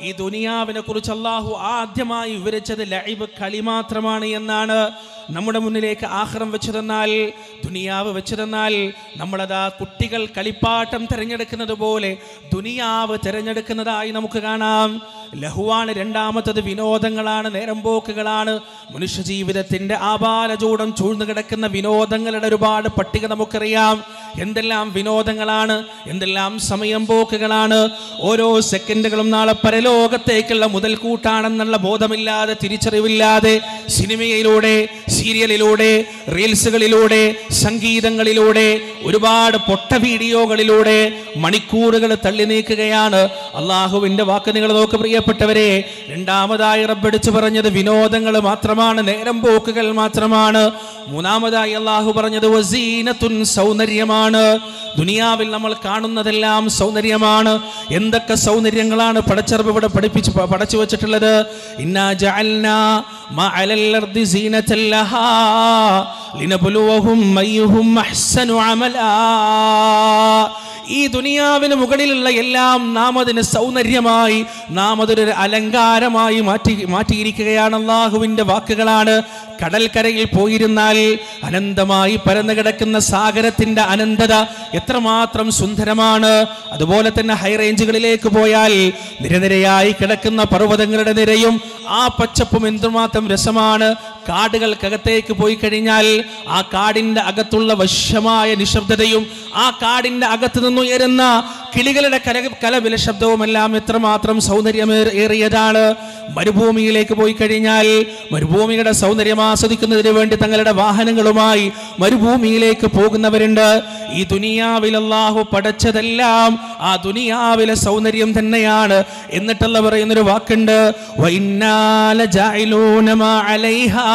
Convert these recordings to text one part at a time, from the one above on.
ഈ ദുനിയാവിനെ കുറിച്ച് അള്ളാഹു ആദ്യമായി വിവരിച്ചത് ലൈബ് കളി മാത്രമാണ് എന്നാണ് നമ്മുടെ മുന്നിലേക്ക് ആഹ്റം വെച്ചു തന്നാൽ ദുനിയാവ് വെച്ചു തന്നാൽ നമ്മളതാ കുട്ടികൾ കളിപ്പാട്ടം തിരഞ്ഞെടുക്കുന്നത് പോലെ ദുനിയാവ് തിരഞ്ഞെടുക്കുന്നതായി നമുക്ക് കാണാം ലഹുവാണ് രണ്ടാമത്തത് വിനോദങ്ങളാണ് നേരമ്പോക്കുകളാണ് മനുഷ്യ ജീവിതത്തിന്റെ ആപാലചൂടം ചൂഴ്ന്നു കിടക്കുന്ന വിനോദങ്ങളുടെ ഒരുപാട് പട്ടിക നമുക്കറിയാം എന്തെല്ലാം വിനോദങ്ങളാണ് എന്തെല്ലാം സമയം പോക്കുകളാണ് ഓരോ സെക്കൻഡുകളും നാളെ പരലോകത്തേക്കുള്ള മുതൽക്കൂട്ടാണെന്നുള്ള ബോധമില്ലാതെ തിരിച്ചറിവില്ലാതെ സിനിമയിലൂടെ സീരിയലിലൂടെ റീൽസുകളിലൂടെ സംഗീതങ്ങളിലൂടെ ഒരുപാട് പൊട്ട വീഡിയോകളിലൂടെ മണിക്കൂറുകൾ തള്ളി നീക്കുകയാണ് അള്ളാഹുവിന്റെ വാക്ക് നിങ്ങൾ നോക്ക് പ്രിയപ്പെട്ടവരെ രണ്ടാമതായി റബ്ബടിച്ചു പറഞ്ഞത് വിനോദങ്ങൾ മാത്രമാണ് നേരം പോക്കുകൾ മാത്രമാണ് മൂന്നാമതായി അള്ളാഹു പറഞ്ഞത് വസീനത്തുൻ സൗന്ദര്യമാണ് ദുനിയാവിൽ നമ്മൾ കാണുന്നതെല്ലാം സൗന്ദര്യമാണ് എന്തൊക്കെ സൗന്ദര്യങ്ങളാണ് പടച്ചറബ് ഇവിടെ പഠിപ്പിച്ച് പ- പടച്ചു വെച്ചിട്ടുള്ളത് ഇന്നാ ജഅൽനാ മാ അലൽ അർദി സീനത്തൻ ലഹാ ലിനബ്ലുവഹും അയ്യുഹും അഹ്സനു അമലാ ഈ ദുനിയാവിന് മുകളിലുള്ള എല്ലാം നാം അതിന് സൗന്ദര്യമായി നാം അതൊരു അലങ്കാരമായി മാറ്റി മാറ്റിയിരിക്കുകയാണ് അള്ളാഹുവിൻ്റെ വാക്കുകളാണ് കടൽക്കരയിൽ പോയിരുന്നാൽ അനന്തമായി പരന്നു കിടക്കുന്ന സാഗരത്തിന്റെ അനന്തത എത്രമാത്രം സുന്ദരമാണ് അതുപോലെ തന്നെ ഹൈ റേഞ്ചുകളിലേക്ക് പോയാൽ നിരനിരയായി കിടക്കുന്ന പർവ്വതങ്ങളുടെ നിരയും ആ പച്ചപ്പും എന്തുമാത്രം രസമാണ് കാടുകൾക്കകത്തേക്ക് പോയി കഴിഞ്ഞാൽ ആ കാടിന്റെ അകത്തുള്ള വശ്യമായ നിശബ്ദതയും ആ കാടിന്റെ അകത്ത് നിന്നുയരുന്ന കിളികളുടെ കല കലവില ശബ്ദവുമെല്ലാം എത്രമാത്രം സൗന്ദര്യമേറിയതാണ് മരുഭൂമിയിലേക്ക് പോയി കഴിഞ്ഞാൽ മരുഭൂമിയുടെ സൗന്ദര്യം ആസ്വദിക്കുന്നതിന് വേണ്ടി തങ്ങളുടെ വാഹനങ്ങളുമായി മരുഭൂമിയിലേക്ക് പോകുന്നവരുണ്ട് ഈ ദുനിയാവിൽ അല്ലാഹു പടച്ചതെല്ലാം ആ ദുനിയാവിലെ സൗന്ദര്യം തന്നെയാണ് എന്നിട്ടുള്ള പറയുന്നൊരു വാക്കുണ്ട് വൈന്നാല ജായിലൂന മാ അലൈഹാ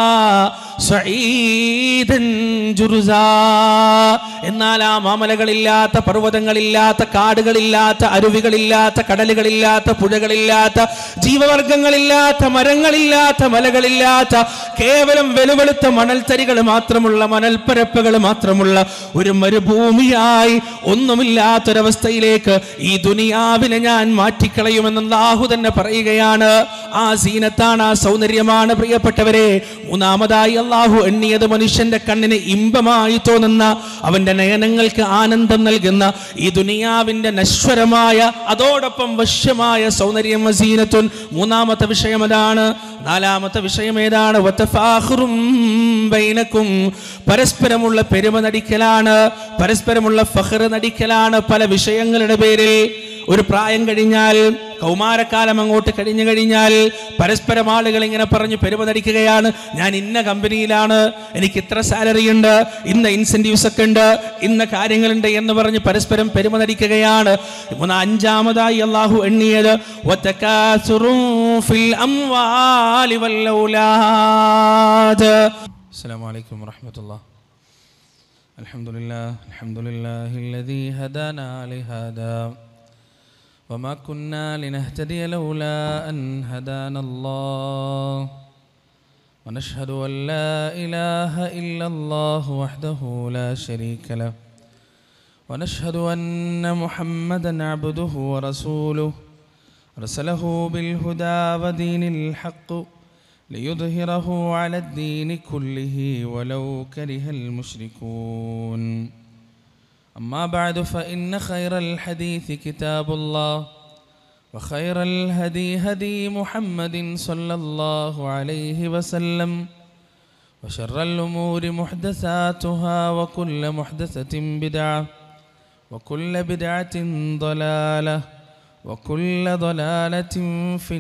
സഈദൻ ജുർസാ. എന്നാൽ ആ മാമലകളില്ലാത്ത പർവ്വതങ്ങളില്ലാത്ത കാടുകളില്ലാത്ത അരുവികളില്ലാത്ത കടലുകളില്ലാത്ത പുഴകളില്ലാത്ത ജീവവർഗങ്ങളില്ലാത്ത മരങ്ങളില്ലാത്ത മലകളില്ലാത്ത കേവലം വെലുവെളുത്ത മണൽത്തരികൾ മാത്രമുള്ള മണൽപ്പരപ്പുകൾ മാത്രമുള്ള ഒരു മരുഭൂമിയായി ഒന്നുമില്ലാത്തൊരവസ്ഥയിലേക്ക് ഈ ദുനിയാവിനെ ഞാൻ മാറ്റിക്കളയുമെന്ന് അല്ലാഹു തന്നെ പറയുകയാണ് ആ സീനത്താണ് ആ സൗന്ദര്യമാണ് പ്രിയപ്പെട്ടവരെ മൂന്നാമതായി അള്ളാഹു എണ്ണിയത് മനുഷ്യന്റെ കണ്ണിന് ഇമ്പമായി തോന്നുന്ന അവന്റെ നയനങ്ങൾക്ക് ആനന്ദം നൽകുന്ന ഈ ദുനിയാവിന്റെ നശ്വരമായ അതോടൊപ്പം വശ്യമായ സൗന്ദര്യം വസീനത്തുൻ മൂന്നാമത്തെ വിഷയം അതാണ് നാലാമത്തെ വിഷയം ഏതാണ് വതഫാഖുറും ബൈനക്കും പരസ്പരമുള്ള പെരുമ നടിക്കലാണ് പരസ്പരമുള്ള ഫഖർ നടിക്കലാണ് പല വിഷയങ്ങളുടെ പേരിൽ ഒരു പ്രായം കഴിഞ്ഞാൽ കൗമാരക്കാലം അങ്ങോട്ട് കഴിഞ്ഞു കഴിഞ്ഞാൽ പരസ്പരം ആളുകൾ ഇങ്ങനെ പറഞ്ഞ് പെരുമ നടിക്കുകയാണ് ഞാൻ ഇന്ന കമ്പനിയിലാണ് എനിക്ക് ഇത്ര സാലറി ഉണ്ട് ഇന്ന ഇൻസെന്റീവ്സ് ഒക്കെ ഉണ്ട് ഇന്ന കാര്യങ്ങളുണ്ട് എന്ന് പറഞ്ഞ് പരസ്പരം പെരുമ നടിക്കുകയാണ് മൂന്ന് അഞ്ചാമതായി അള്ളാഹു എണ്ണിയത് വതകാസുറും ഫിൽ അംവാലി വൽ ഔലാദ് السلام عليكم ورحمة الله الحمد لله الحمد لله الذي هدانا لهذا وما كنا لنهتدي لولا أن هدانا الله ونشهد أن لا إله إلا الله وحده لا شريك له ونشهد أن محمدا عبده ورسوله أرسله بالهدى ودين الحق ليظهره على الدين كله ولو كره المشركون أما بعد فإن خير الحديث كتاب الله وخير الهدي هدي محمد صلى الله عليه وسلم وشر الأمور محدثاتها وكل محدثة بدعة وكل بدعة ضلالة وكل ضلالة في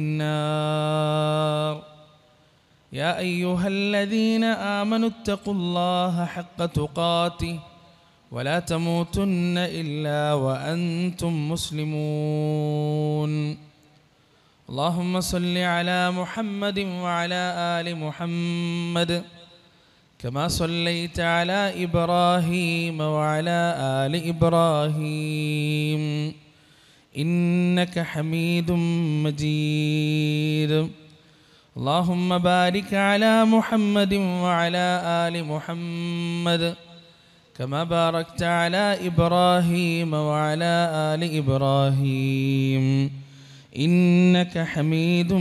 النار يا أيها الذين آمنوا اتقوا الله حق تقاته ولا تموتن إلا وأنتم مسلمون اللهم صل على محمد وعلى آل محمد كما صليت على إبراهيم وعلى آل إبراهيم إنك حميد مجيد اللهم بارك على محمد وعلى آل محمد كما باركت على إبراهيم وعلى آل إبراهيم إنك حميد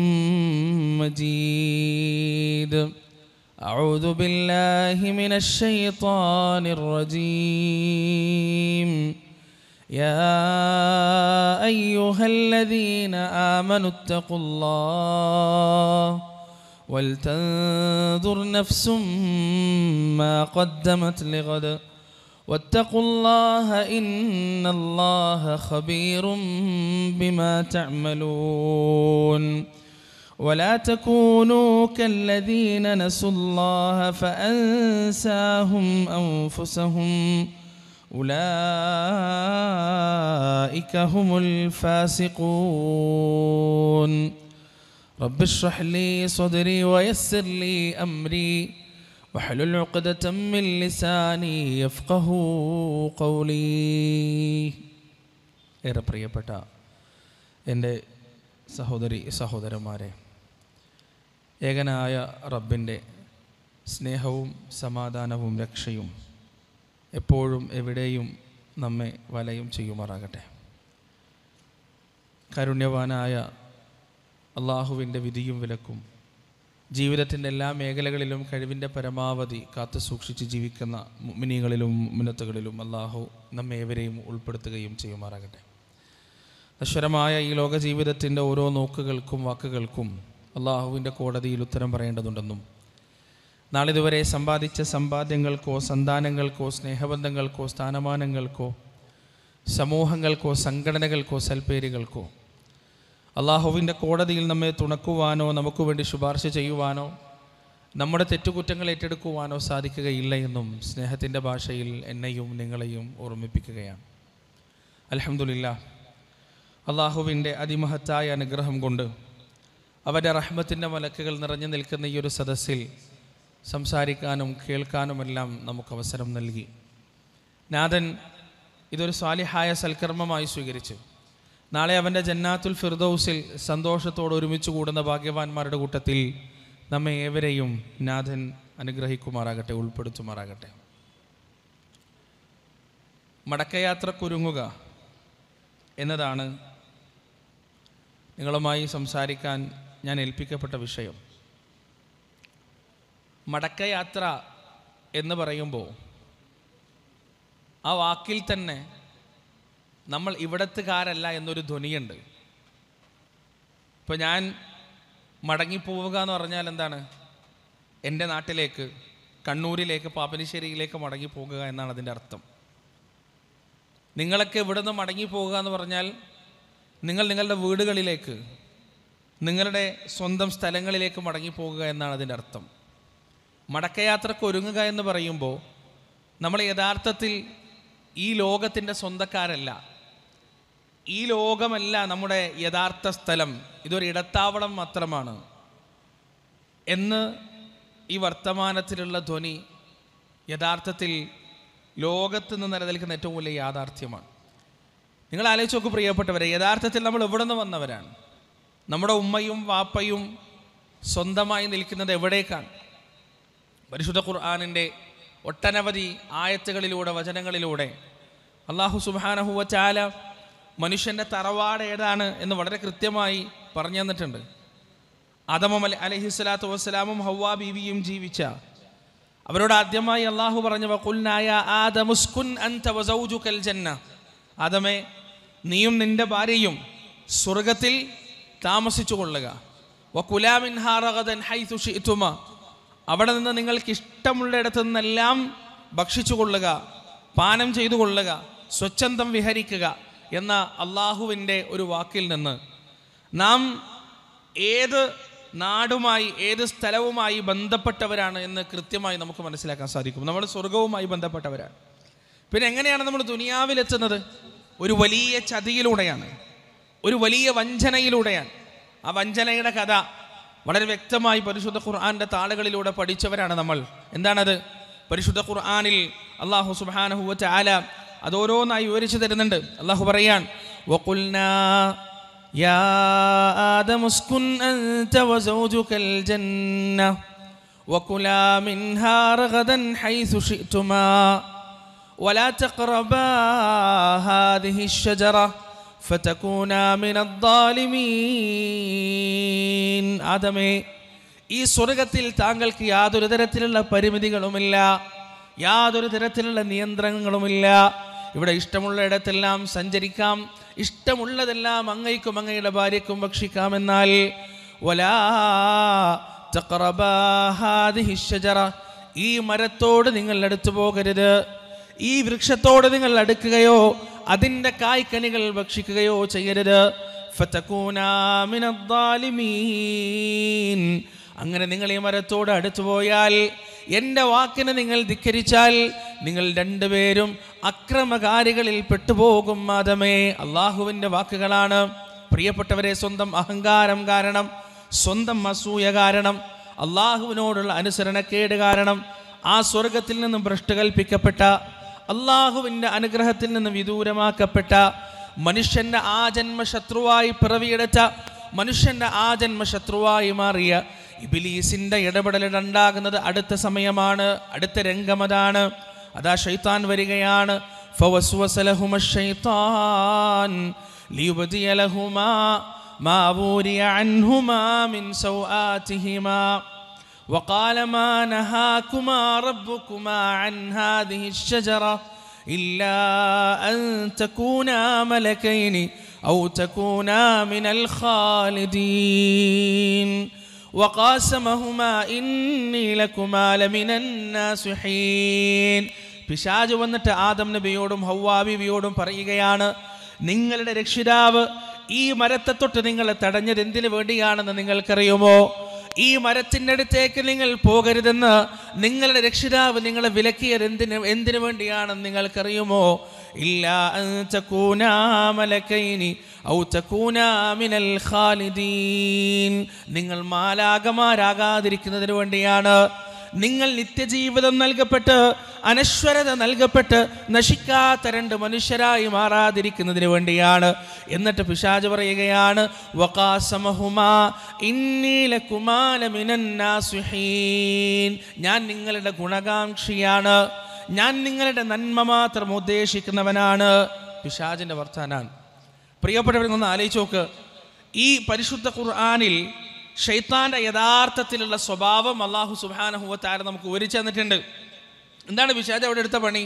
مجيد أعوذ بالله من الشيطان الرجيم يا أيها الذين آمنوا اتقوا الله ولتنظر نفس ما قدمت لغد واتقوا الله إن الله خبير بما تعملون ولا تكونوا كالذين نسوا الله فأنساهم أنفسهم أولئك هم الفاسقون رب اشرح لي صدري ويسر لي أمري واحلل عقدة من لساني يفقه قولي ഏറെ പ്രിയപ്പെട്ട എൻ്റെ സഹോദരി സഹോദരന്മാരെ ഏകനായ റബ്ബിൻ്റെ സ്നേഹവും സമാധാനവും രക്ഷയും എപ്പോഴും എവിടെയും നമ്മെ വലയം ചെയ്യുമാറാകട്ടെ കാരുണ്യവാനായ അള്ളാഹുവിൻ്റെ വിധിയും വിലക്കും ജീവിതത്തിൻ്റെ എല്ലാ മേഖലകളിലും കഴിവിൻ്റെ പരമാവധി കാത്തു സൂക്ഷിച്ച് ജീവിക്കുന്ന മുമിനികളിലും മുന്നത്തുകളിലും അള്ളാഹു നമ്മെ ഏവരെയും ഉൾപ്പെടുത്തുകയും ചെയ്യുമാറാകട്ടെ നശ്വരമായ ഈ ലോക ജീവിതത്തിൻ്റെ ഓരോ നോക്കുകൾക്കും വാക്കുകൾക്കും അള്ളാഹുവിൻ്റെ കോടതിയിൽ ഉത്തരം പറയേണ്ടതുണ്ടെന്നും നാളിതുവരെ സമ്പാദിച്ച സമ്പാദ്യങ്ങൾക്കോ സന്താനങ്ങൾക്കോ സ്നേഹബന്ധങ്ങൾക്കോ സ്ഥാനമാനങ്ങൾക്കോ സമൂഹങ്ങൾക്കോ സംഘടനകൾക്കോ സൽപ്പേരുകൾക്കോ അള്ളാഹുവിൻ്റെ കോടതിയിൽ നമ്മെ തുണക്കുവാനോ നമുക്ക് വേണ്ടി ശുപാർശ ചെയ്യുവാനോ നമ്മുടെ തെറ്റുകുറ്റങ്ങൾ ഏറ്റെടുക്കുവാനോ സാധിക്കുകയില്ല എന്നും സ്നേഹത്തിൻ്റെ ഭാഷയിൽ എന്നെയും നിങ്ങളെയും ഓർമ്മിപ്പിക്കുകയാണ് അലഹമുല്ല അള്ളാഹുവിൻ്റെ അതിമഹത്തായ അനുഗ്രഹം കൊണ്ട് അവൻ്റെ റഹ്മത്തിൻ്റെ മലക്കുകൾ നിറഞ്ഞു നിൽക്കുന്ന ഈ ഒരു സദസ്സിൽ സംസാരിക്കാനും കേൾക്കാനുമെല്ലാം നമുക്ക് അവസരം നൽകി നാഥൻ ഇതൊരു സ്വാലിഹായ സൽക്കർമ്മമായി സ്വീകരിച്ചു നാളെ അവൻ്റെ ജന്നാത്തുൽ ഫിർദൌസിൽ സന്തോഷത്തോടെ ഒരുമിച്ച് കൂടുന്ന ഭാഗ്യവാന്മാരുടെ കൂട്ടത്തിൽ നമ്മെ ഏവരെയും നാഥൻ അനുഗ്രഹിക്കുമാറാകട്ടെ ഉൾപ്പെടുത്തുമാറാകട്ടെ മടക്കയാത്രക്കൊരുങ്ങുക എന്നതാണ് നിങ്ങളുമായി സംസാരിക്കാൻ ഞാൻ ഏൽപ്പിക്കപ്പെട്ട വിഷയം മടക്കയാത്ര എന്ന് പറയുമ്പോൾ ആ വാക്കിൽ തന്നെ നമ്മൾ ഇവിടത്തുകാരല്ല എന്നൊരു ധ്വനിയുണ്ട് ഇപ്പോൾ ഞാൻ മടങ്ങിപ്പോവുക എന്ന് പറഞ്ഞാൽ എന്താണ് എൻ്റെ നാട്ടിലേക്ക് കണ്ണൂരിലേക്ക് പാപ്പനശ്ശേരിയിലേക്ക് മടങ്ങിപ്പോകുക എന്നാണ് അതിൻ്റെ അർത്ഥം നിങ്ങളൊക്കെ ഇവിടെ നിന്ന് മടങ്ങിപ്പോകുക എന്ന് പറഞ്ഞാൽ നിങ്ങൾ നിങ്ങളുടെ വീടുകളിലേക്ക് നിങ്ങളുടെ സ്വന്തം സ്ഥലങ്ങളിലേക്ക് മടങ്ങിപ്പോകുക എന്നാണ് അതിൻ്റെ അർത്ഥം മടക്കയാത്രക്ക് ഒരുങ്ങുക എന്ന് പറയുമ്പോൾ നമ്മൾ യഥാർത്ഥത്തിൽ ഈ ലോകത്തിൻ്റെ സ്വന്തക്കാരല്ല ഈ ലോകമല്ല നമ്മുടെ യഥാർത്ഥ സ്ഥലം ഇതൊരു ഇടത്താവളം മാത്രമാണ് എന്ന് ഈ വർത്തമാനത്തിലുള്ള ധ്വനി യഥാർത്ഥത്തിൽ ലോകത്ത് നിന്ന് നിലനിൽക്കുന്ന ഏറ്റവും വലിയ യാഥാർത്ഥ്യമാണ് നിങ്ങൾ ആലോചിച്ച് നോക്കൂ പ്രിയപ്പെട്ടവരെ യഥാർത്ഥത്തിൽ നമ്മൾ എവിടെ നിന്ന് വന്നവരാണ് നമ്മുടെ ഉമ്മയും വാപ്പയും സ്വന്തമായി നിൽക്കുന്നത് എവിടേക്കാണ് പരിശുദ്ധ ഖുർആാനിൻ്റെ ഒട്ടനവധി ആയത്തുകളിലൂടെ വചനങ്ങളിലൂടെ അള്ളാഹു സുബാനഹുവ ചാല മനുഷ്യൻ്റെ തറവാട് ഏതാണ് എന്ന് വളരെ കൃത്യമായി പറഞ്ഞു തന്നിട്ടുണ്ട് ആദമം അലി അലഹിസ്വലാത്തു വസ്സലാമും ഹവ്വാ ബീവിയും ജീവിച്ച അവരോട് ആദ്യമായി അള്ളാഹു പറഞ്ഞു വഖുൽനായ ആദമുസ്കുൻ അൻത വസൗജുകൽ ജന്ന ആദമേ നീയും നിന്റെ ഭാര്യയും സ്വർഗത്തിൽ താമസിച്ചു കൊള്ളുക വകുലാമിൻ ഹാറഗദൻ ഹൈതു ഷിഅ്തുമ അവിടെ നിന്ന് നിങ്ങൾക്ക് ഇഷ്ടമുള്ളിടത്തു നിന്നെല്ലാം ഭക്ഷിച്ചു കൊള്ളുക പാനം ചെയ്തു കൊള്ളുക സ്വച്ഛന്തം വിഹരിക്കുക എന്ന അള്ളാഹുവിൻ്റെ ഒരു വാക്കിൽ നിന്ന് നാം ഏത് നാടുമായി ഏത് സ്ഥലവുമായി ബന്ധപ്പെട്ടവരാണ് എന്ന് കൃത്യമായി നമുക്ക് മനസ്സിലാക്കാൻ സാധിക്കും നമ്മൾ സ്വർഗവുമായി ബന്ധപ്പെട്ടവരാണ് പിന്നെ എങ്ങനെയാണ് നമ്മൾ ദുനിയാവിലെത്തുന്നത് ഒരു വലിയ ചതിയിലൂടെയാണ് ഒരു വലിയ വഞ്ചനയിലൂടെയാണ് ആ വഞ്ചനയുടെ കഥ വളരെ വ്യക്തമായി പരിശുദ്ധ ഖുർആാൻ്റെ താളുകളിലൂടെ പഠിച്ചവരാണ് നമ്മൾ എന്താണത് പരിശുദ്ധ ഖുർആാനിൽ അള്ളാഹു സുബാനഹുവറ്റ ആല അതോരോന്നായി വിവരിച്ചു തരുന്നുണ്ട് അള്ളാഹു പറയാൻ വഖുൽനാ യാ ആദം ഉസ്കുൻ അൻത വസൗജുക الجنة وكلا منها رغدا حيث شئتما ولا تقربا هذه الشجرة فتكونا من الظالمين ആദമേ ഈ സ്വർഗത്തിൽ താങ്കൾക്ക് യാതൊരു തരത്തിലുള്ള പരിമിതികളുമില്ല യാതൊരു തരത്തിലുള്ള നിയന്ത്രണങ്ങളുമില്ല ഇവിടെ ഇഷ്ടമുള്ള ഇടത്തെല്ലാം സഞ്ചരിക്കാം ഇഷ്ടമുള്ളതെല്ലാം അങ്ങയ്ക്കും അങ്ങയുടെ ഭാര്യയ്ക്കും ഭക്ഷിക്കാമെന്നാൽ വലാ തഖറബാ ഹാദിഹി ഷജറ ഈ മരത്തോട് നിങ്ങൾ അടുത്തു പോകരുത് ഈ വൃക്ഷത്തോട് നിങ്ങൾ അടുക്കുകയോ അതിൻ്റെ കായ്ക്കനികൾ ഭക്ഷിക്കുകയോ ചെയ്യരുത് ഫതകൂനാ മിനദ്ദാലിമീൻ. അങ്ങനെ നിങ്ങൾ ഈ മരത്തോട് അടുത്തു പോയാൽ എൻ്റെ വാക്കിനെ നിങ്ങൾ ധിക്കരിച്ചാൽ നിങ്ങൾ രണ്ടുപേരും അക്രമകാരികളിൽ പെട്ടുപോകും മാതമേ അള്ളാഹുവിൻ്റെ വാക്കുകളാണ് പ്രിയപ്പെട്ടവരെ സ്വന്തം അഹങ്കാരം കാരണം സ്വന്തം അസൂയ കാരണം അള്ളാഹുവിനോടുള്ള അനുസരണക്കേട് കാരണം ആ സ്വർഗത്തിൽ നിന്നും ഭ്രഷ്ട് കൽപ്പിക്കപ്പെട്ട അള്ളാഹുവിൻ്റെ അനുഗ്രഹത്തിൽ നിന്ന് വിദൂരമാക്കപ്പെട്ട മനുഷ്യന്റെ ആ ജന്മ ശത്രുവായി പിറവിയെടുത്ത മനുഷ്യന്റെ ആ ജന്മ ശത്രുവായി മാറിയ ഇബിലീസിന്റെ ഇടപെടലുണ്ടാകുന്നത് അടുത്ത സമയമാണ് അടുത്ത രംഗമതാണ് അതാ ഷൈത്താൻ വരികയാണ് فوسوس لهما الشيطان ليبدي لهما ما وري عنهما من سوآتهما وقال ما نهاكما ربكما عن هذه الشجرة إلا أن تكونا ملكين أو تكونا من الخالدين وقاسمهما إني لكما لمن الناصحين പിശാജ് വന്നിട്ട് ആദം നബിയോടും ഹൗവാ ബിബിയോടും പറയുകയാണ് നിങ്ങളുടെ രക്ഷിതാവ് ഈ മരത്തെ തൊട്ട് നിങ്ങളെ തടഞ്ഞത് എന്തിനു വേണ്ടിയാണെന്ന് നിങ്ങൾക്കറിയുമോ ഈ മരത്തിൻ്റെ അടുത്തേക്ക് നിങ്ങൾ പോകരുതെന്ന് നിങ്ങളുടെ രക്ഷിതാവ് നിങ്ങളെ വിലക്കിയത് എന്തിന് എന്തിനു വേണ്ടിയാണെന്ന് നിങ്ങൾക്കറിയുമോ ഇല്ല അൻ തകൂനാ മലക്കൈനി ഔ തകൂനാ മിനൽ ഖാലിദീൻ നിങ്ങൾ മാലാകമാരാകാതിരിക്കുന്നതിന് വേണ്ടിയാണ് നിങ്ങൾ നിത്യജീവിതം നൽകപ്പെട്ട് അനശ്വരത നൽകപ്പെട്ട് നശിക്കാത്ത രണ്ട് മനുഷ്യരായി മാറാതിരിക്കുന്നതിന് വേണ്ടിയാണ് എന്നിട്ട് പിശാജ് പറയുകയാണ് വഖാസമഹുമാ ഇന്നീ ലകുമാ ലമിനൻ നാസിഹീൻ. ഞാൻ നിങ്ങളുടെ ഗുണകാംക്ഷിയാണ് ഞാൻ നിങ്ങളുടെ നന്മ മാത്രം ഉദ്ദേശിക്കുന്നവനാണ് പിശാജിന്റെ വർത്താനാണ് പ്രിയപ്പെട്ടവരൊന്ന് ആലോചിച്ച് നോക്ക് ഈ പരിശുദ്ധ ഖുർആാനിൽ ഷെയ്ത്താന്റെ യഥാർത്ഥത്തിലുള്ള സ്വഭാവം അള്ളാഹു സുബാനഹുവത്താര നമുക്ക് വിവരിച്ചു തന്നിട്ടുണ്ട് എന്താണ് വിശാദ അവിടെ എടുത്ത പണി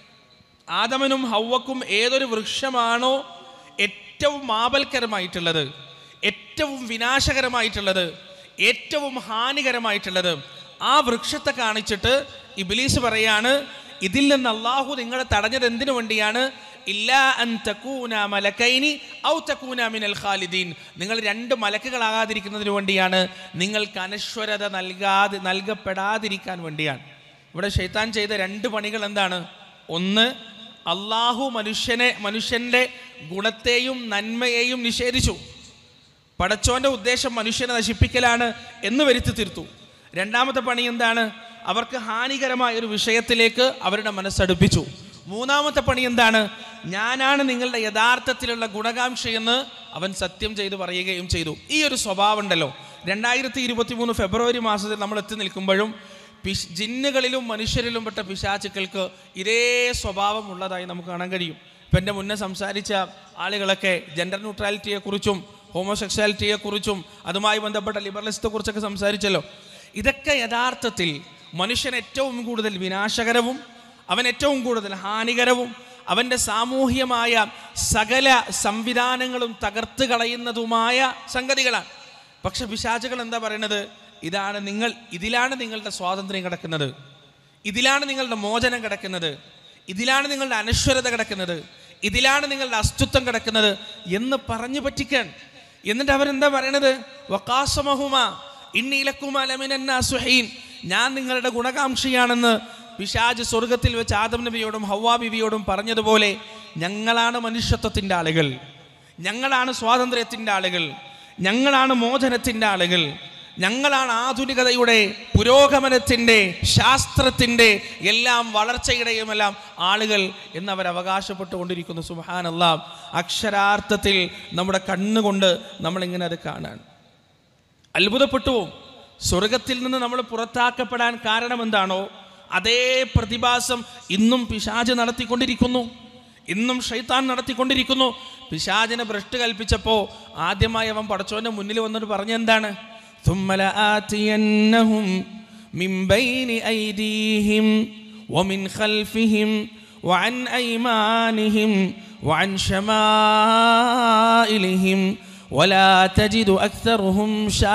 ആദമനും ഹൗവക്കും ഏതൊരു വൃക്ഷമാണോ ഏറ്റവും മാപൽക്കരമായിട്ടുള്ളത് ഏറ്റവും വിനാശകരമായിട്ടുള്ളത് ഏറ്റവും ഹാനികരമായിട്ടുള്ളത് ആ വൃക്ഷത്തെ കാണിച്ചിട്ട് ഇബിലീസ് പറയാണ് ഇതിൽ നിന്ന് അള്ളാഹു നിങ്ങളെ തടഞ്ഞത് എന്തിനു വേണ്ടിയാണ് ഇല്ലാ അൻ തകൂന മലക്കൈനി ഔ തകൂന മിനൽ ഖാലിദീൻ നിങ്ങൾ രണ്ട് മലക്കുകളാകാതിരിക്കുന്നതിന് വേണ്ടിയാണ് നിങ്ങൾക്ക് അനശ്വരത നൽകാതെ നൽകപ്പെടാതിരിക്കാൻ വേണ്ടിയാണ് ഇവിടെ ഷെയ്ത്താൻ ചെയ്ത രണ്ട് പണികൾ എന്താണ് ഒന്ന് അള്ളാഹു മനുഷ്യനെ മനുഷ്യന്റെ ഗുണത്തെയും നന്മയെയും നിഷേധിച്ചു പടച്ചോന്റെ ഉദ്ദേശം മനുഷ്യനെ നശിപ്പിക്കലാണ് എന്ന് വരുത്തി തീർത്തു രണ്ടാമത്തെ പണി എന്താണ് അവർക്ക് ഹാനികരമായ ഒരു വിഷയത്തിലേക്ക് അവരുടെ മനസ്സടുപ്പിച്ചു മൂന്നാമത്തെ പണി എന്താണ് ഞാനാണ് നിങ്ങളുടെ യഥാർത്ഥത്തിലുള്ള ഗുണകാംക്ഷയെന്ന് അവൻ സത്യം ചെയ്ത് പറയുകയും ചെയ്തു ഈ ഒരു സ്വഭാവം ഉണ്ടല്ലോ രണ്ടായിരത്തി ഇരുപത്തി മൂന്ന് ഫെബ്രുവരി മാസത്തിൽ നമ്മൾ എത്തി നിൽക്കുമ്പോഴും പിശ് ജിന്നുകളിലും മനുഷ്യരിലും പെട്ട പിശാചുക്കൾക്ക് ഇതേ സ്വഭാവം ഉള്ളതായി നമുക്ക് കാണാൻ കഴിയും ഇപ്പം എൻ്റെ മുന്നേ സംസാരിച്ച ആളുകളൊക്കെ ജെൻഡർ ന്യൂട്രാലിറ്റിയെക്കുറിച്ചും ഹോമോസെക്ഷ്വാലിറ്റിയെക്കുറിച്ചും അതുമായി ബന്ധപ്പെട്ട ലിബറലിസത്തെ കുറിച്ചൊക്കെ സംസാരിച്ചല്ലോ ഇതൊക്കെ യഥാർത്ഥത്തിൽ മനുഷ്യൻ ഏറ്റവും കൂടുതൽ വിനാശകരവും അവൻ ഏറ്റവും കൂടുതൽ ഹാനികരവും അവൻ്റെ സാമൂഹ്യമായ സകല സംവിധാനങ്ങളും തകർത്ത് കളയുന്നതുമായ സംഗതികളാണ് പക്ഷെ പിശാചുകൾ എന്താ പറയുന്നത് ഇതാണ് നിങ്ങൾ ഇതിലാണ് നിങ്ങളുടെ സ്വാതന്ത്ര്യം കിടക്കുന്നത് ഇതിലാണ് നിങ്ങളുടെ മോചനം കിടക്കുന്നത് ഇതിലാണ് നിങ്ങളുടെ അനശ്വരത കിടക്കുന്നത് ഇതിലാണ് നിങ്ങളുടെ അസ്തിത്വം കിടക്കുന്നത് എന്ന് പറഞ്ഞു പറ്റിക്കാൻ എന്നിട്ട് അവരെന്താ പറയണത് വക്കാസമഹുമ ഇന്നീലക്കുമാലമിനീൻ ഞാൻ നിങ്ങളുടെ ഗുണകാംക്ഷിയാണെന്ന് പിശാജ് സ്വർഗത്തിൽ വെച്ച് ആദം നബിയോടും ഹവ്വാ ബിവിയോടും പറഞ്ഞതുപോലെ ഞങ്ങളാണ് മനുഷ്യത്വത്തിൻ്റെ ആളുകൾ ഞങ്ങളാണ് സ്വാതന്ത്ര്യത്തിൻ്റെ ആളുകൾ ഞങ്ങളാണ് മോചനത്തിൻ്റെ ആളുകൾ ഞങ്ങളാണ് ആധുനികതയുടെ പുരോഗമനത്തിൻ്റെ ശാസ്ത്രത്തിൻ്റെ എല്ലാം വളർച്ചയുടെയും എല്ലാം ആളുകൾ എന്നവർ അവകാശപ്പെട്ടുകൊണ്ടിരിക്കുന്നു സുഹാനല്ല അക്ഷരാർത്ഥത്തിൽ നമ്മുടെ കണ്ണുകൊണ്ട് നമ്മളിങ്ങനെ അത് കാണാൻ അത്ഭുതപ്പെട്ടു പോവും. സ്വർഗത്തിൽ നിന്ന് നമ്മൾ പുറത്താക്കപ്പെടാൻ കാരണം എന്താണോ അതേ പ്രതിഭാസം ഇന്നും പിശാജ് നടത്തിക്കൊണ്ടിരിക്കുന്നു ഇന്നും ഷൈത്താൻ നടത്തിക്കൊണ്ടിരിക്കുന്നു പിശാചിനെ ഭ്രഷ്ട് കൽപ്പിച്ചപ്പോൾ ആദ്യമായി അവൻ പടച്ചോന്റെ മുന്നിൽ വന്നിട്ട് പറഞ്ഞെന്താണ് ثم لآتينهم من بين أيديهم ومن خلفهم وعن أيمانهم وعن شمائلهم ولا تجد أكثرهم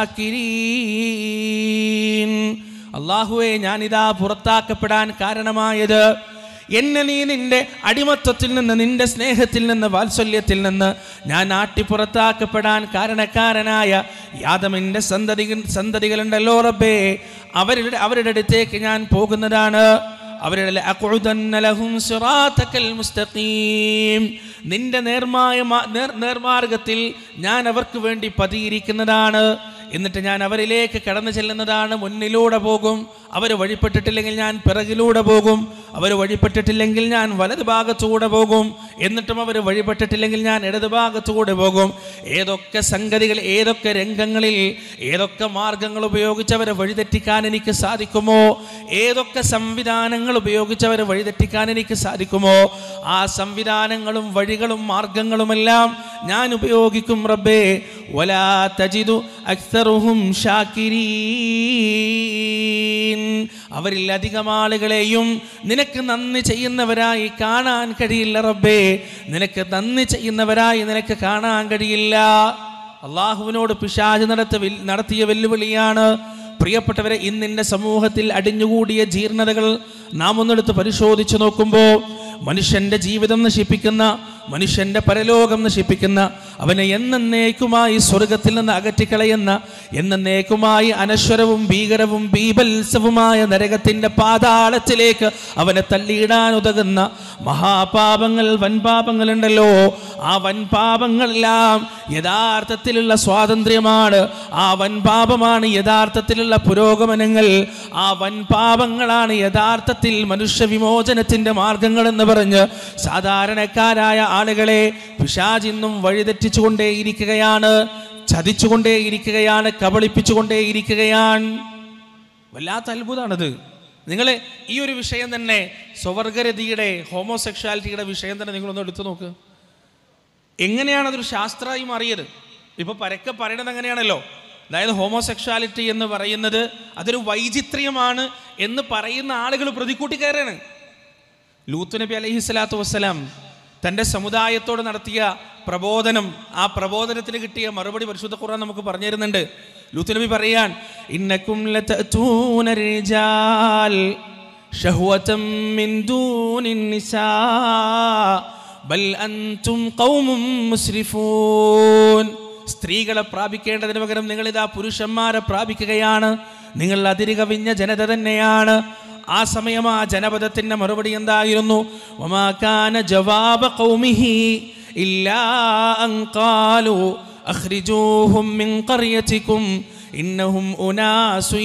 شاكرين അള്ളാഹുവെ ഞാനിതാ പുറത്താക്കപ്പെടാൻ കാരണമായത് എന്നെ നീ നിന്റെ അടിമത്വത്തിൽ നിന്ന് നിന്റെ സ്നേഹത്തിൽ നിന്ന് വാത്സല്യത്തിൽ നിന്ന് ഞാൻ നാട്ടി പുറത്താക്കപ്പെടാൻ കാരണക്കാരനായ യാദമിൻ്റെ സന്തതി സന്തതികളുണ്ടല്ലോ റബ്ബേ അവരുടെ അവരുടെ അടുത്തേക്ക് ഞാൻ പോകുന്നതാണ് അവരുടെ ലഅഖുദന്ന ലഹും സിറാത്തക്കൽ മുസ്തഖീം നിന്റെ നേർമായ മാ- നേർ- നേർമാർഗത്തിൽ ഞാൻ അവർക്ക് വേണ്ടി പതിയിരിക്കുന്നതാണ് എന്നിട്ട് ഞാൻ അവരിലേക്ക് കടന്നു ചെല്ലുന്നതാണ് മുന്നിലൂടെ പോകും അവർ വഴിപ്പെട്ടിട്ടില്ലെങ്കിൽ ഞാൻ പിറകിലൂടെ പോകും അവർ വഴിപ്പെട്ടിട്ടില്ലെങ്കിൽ ഞാൻ വലത് ഭാഗത്തൂടെ പോകും എന്നിട്ടും അവർ വഴിപ്പെട്ടിട്ടില്ലെങ്കിൽ ഞാൻ ഇടത് ഭാഗത്തൂടെ പോകും ഏതൊക്കെ സംഗതികൾ ഏതൊക്കെ രംഗങ്ങളിൽ ഏതൊക്കെ മാർഗങ്ങൾ ഉപയോഗിച്ച് അവരെ വഴിതെറ്റിക്കാൻ എനിക്ക് സാധിക്കുമോ ഏതൊക്കെ സംവിധാനങ്ങൾ ഉപയോഗിച്ച് അവരെ വഴിതെറ്റിക്കാൻ എനിക്ക് സാധിക്കുമോ ആ സംവിധാനങ്ങളും വഴികളും മാർഗങ്ങളുമെല്ലാം ഞാൻ ഉപയോഗിക്കും റബ്ബേ വലാ തജിദു അക്സറുഹും ഷാക്കിരീൻ അവരിൽ അധികം ആളുകളെയും നിനക്ക് നന്ദി ചെയ്യുന്നവരായി കാണാൻ കഴിയില്ല റബ്ബേ നിനക്ക് നന്ദി ചെയ്യുന്നവരായി നിനക്ക് കാണാൻ കഴിയില്ല അള്ളാഹുവിനോട് പിശാജ് നടത്ത വെൽ- നടത്തിയ വെല്ലുവിളിയാണ് പ്രിയപ്പെട്ടവരെ ഇന്നിൻ്റെ സമൂഹത്തിൽ അടിഞ്ഞുകൂടിയ ജീർണതകൾ നാം ഒന്നെടുത്ത് പരിശോധിച്ചു നോക്കുമ്പോൾ മനുഷ്യന്റെ ജീവിതം നശിപ്പിക്കുന്ന മനുഷ്യന്റെ പരലോകം നശിപ്പിക്കുന്ന അവനെ എന്നേക്കുമായി സ്വർഗത്തിൽ നിന്ന് അകറ്റിക്കളയുന്ന എന്നേക്കുമായി അനശ്വരവും ഭീകരവും ബീഭത്സവുമായ നരകത്തിന്റെ പാതാളത്തിലേക്ക് അവനെ തള്ളിയിടാൻ ഉതകുന്ന മഹാപാപങ്ങൾ വൻപാപങ്ങളുണ്ടല്ലോ ആ വൻപാപങ്ങളെല്ലാം യഥാർത്ഥത്തിലുള്ള സ്വാതന്ത്ര്യമാണ് ആ വൻപാപമാണ് യഥാർത്ഥത്തിലുള്ള പുരോഗമനങ്ങൾ ആ വൻപാപങ്ങളാണ് യഥാർത്ഥത്തിൽ മനുഷ്യ വിമോചനത്തിന്റെ മാർഗങ്ങൾ എന്ന് പറഞ്ഞ് സാധാരണക്കാരായ ആളുകളെ പിശാചിന്നും വഴിതെറ്റിച്ചുകൊണ്ടേയിരിക്കുകയാണ് ചതിച്ചുകൊണ്ടേയിരിക്കുകയാണ് കബളിപ്പിച്ചുകൊണ്ടേയിരിക്കുകയാണ് വല്ലാത്ത അത്ഭുതമാണത് നിങ്ങൾ ഈ ഒരു വിഷയം തന്നെ സ്വവർഗരതിയുടെ ഹോമോസെക്ഷാലിറ്റിയുടെ വിഷയം തന്നെ നിങ്ങളൊന്ന് എടുത്തു നോക്ക് എങ്ങനെയാണ് അതൊരു ശാസ്ത്രമായി മാറിയത് ഇപ്പൊ പരക്കെ പറയണത് അങ്ങനെയാണല്ലോ അതായത് ഹോമോസെക്ഷാലിറ്റി എന്ന് പറയുന്നത് അതൊരു വൈചിത്ര്യമാണ് എന്ന് പറയുന്ന ആളുകൾ പ്രതിക്കൂട്ടി കയറാണ് ലൂത്ത് നബി അലൈഹി സ്വലാത്തു വസ്സലാം തൻ്റെ സമുദായത്തോട് നടത്തിയ പ്രബോധനം ആ പ്രബോധനത്തിന് കിട്ടിയ മറുപടി പരിശുദ്ധ ഖുർആൻ നമുക്ക് പറഞ്ഞു തരുന്നുണ്ട് ലൂത്ത് നബി പറയാൻ ഇന്നക്കും ലതഅതൂന റിജാൽ ഷഹ്വതം മിൻ ദൂനിൻ നിസാ ബൽ അൻതും ഖൗമും മുസ്രിഫൂൻ സ്ത്രീകളെ പ്രാപിക്കേണ്ടതിന് പകരം നിങ്ങൾ ഇതാ പുരുഷന്മാരെ പ്രാപിക്കുകയാണ് നിങ്ങൾ അതിരുകവിഞ്ഞ ജനത തന്നെയാണ് ആ സമയം ആ ജനപദത്തിന്റെ മറുപടി എന്തായിരുന്നു വമാകാന ജവാബ ഖൗമിഹി ഇല്ലാ അൻ ഖാലു അഖ്രിജൂഹും മിൻ ഖറിയതികും ഇന്നഹും ഉനാസു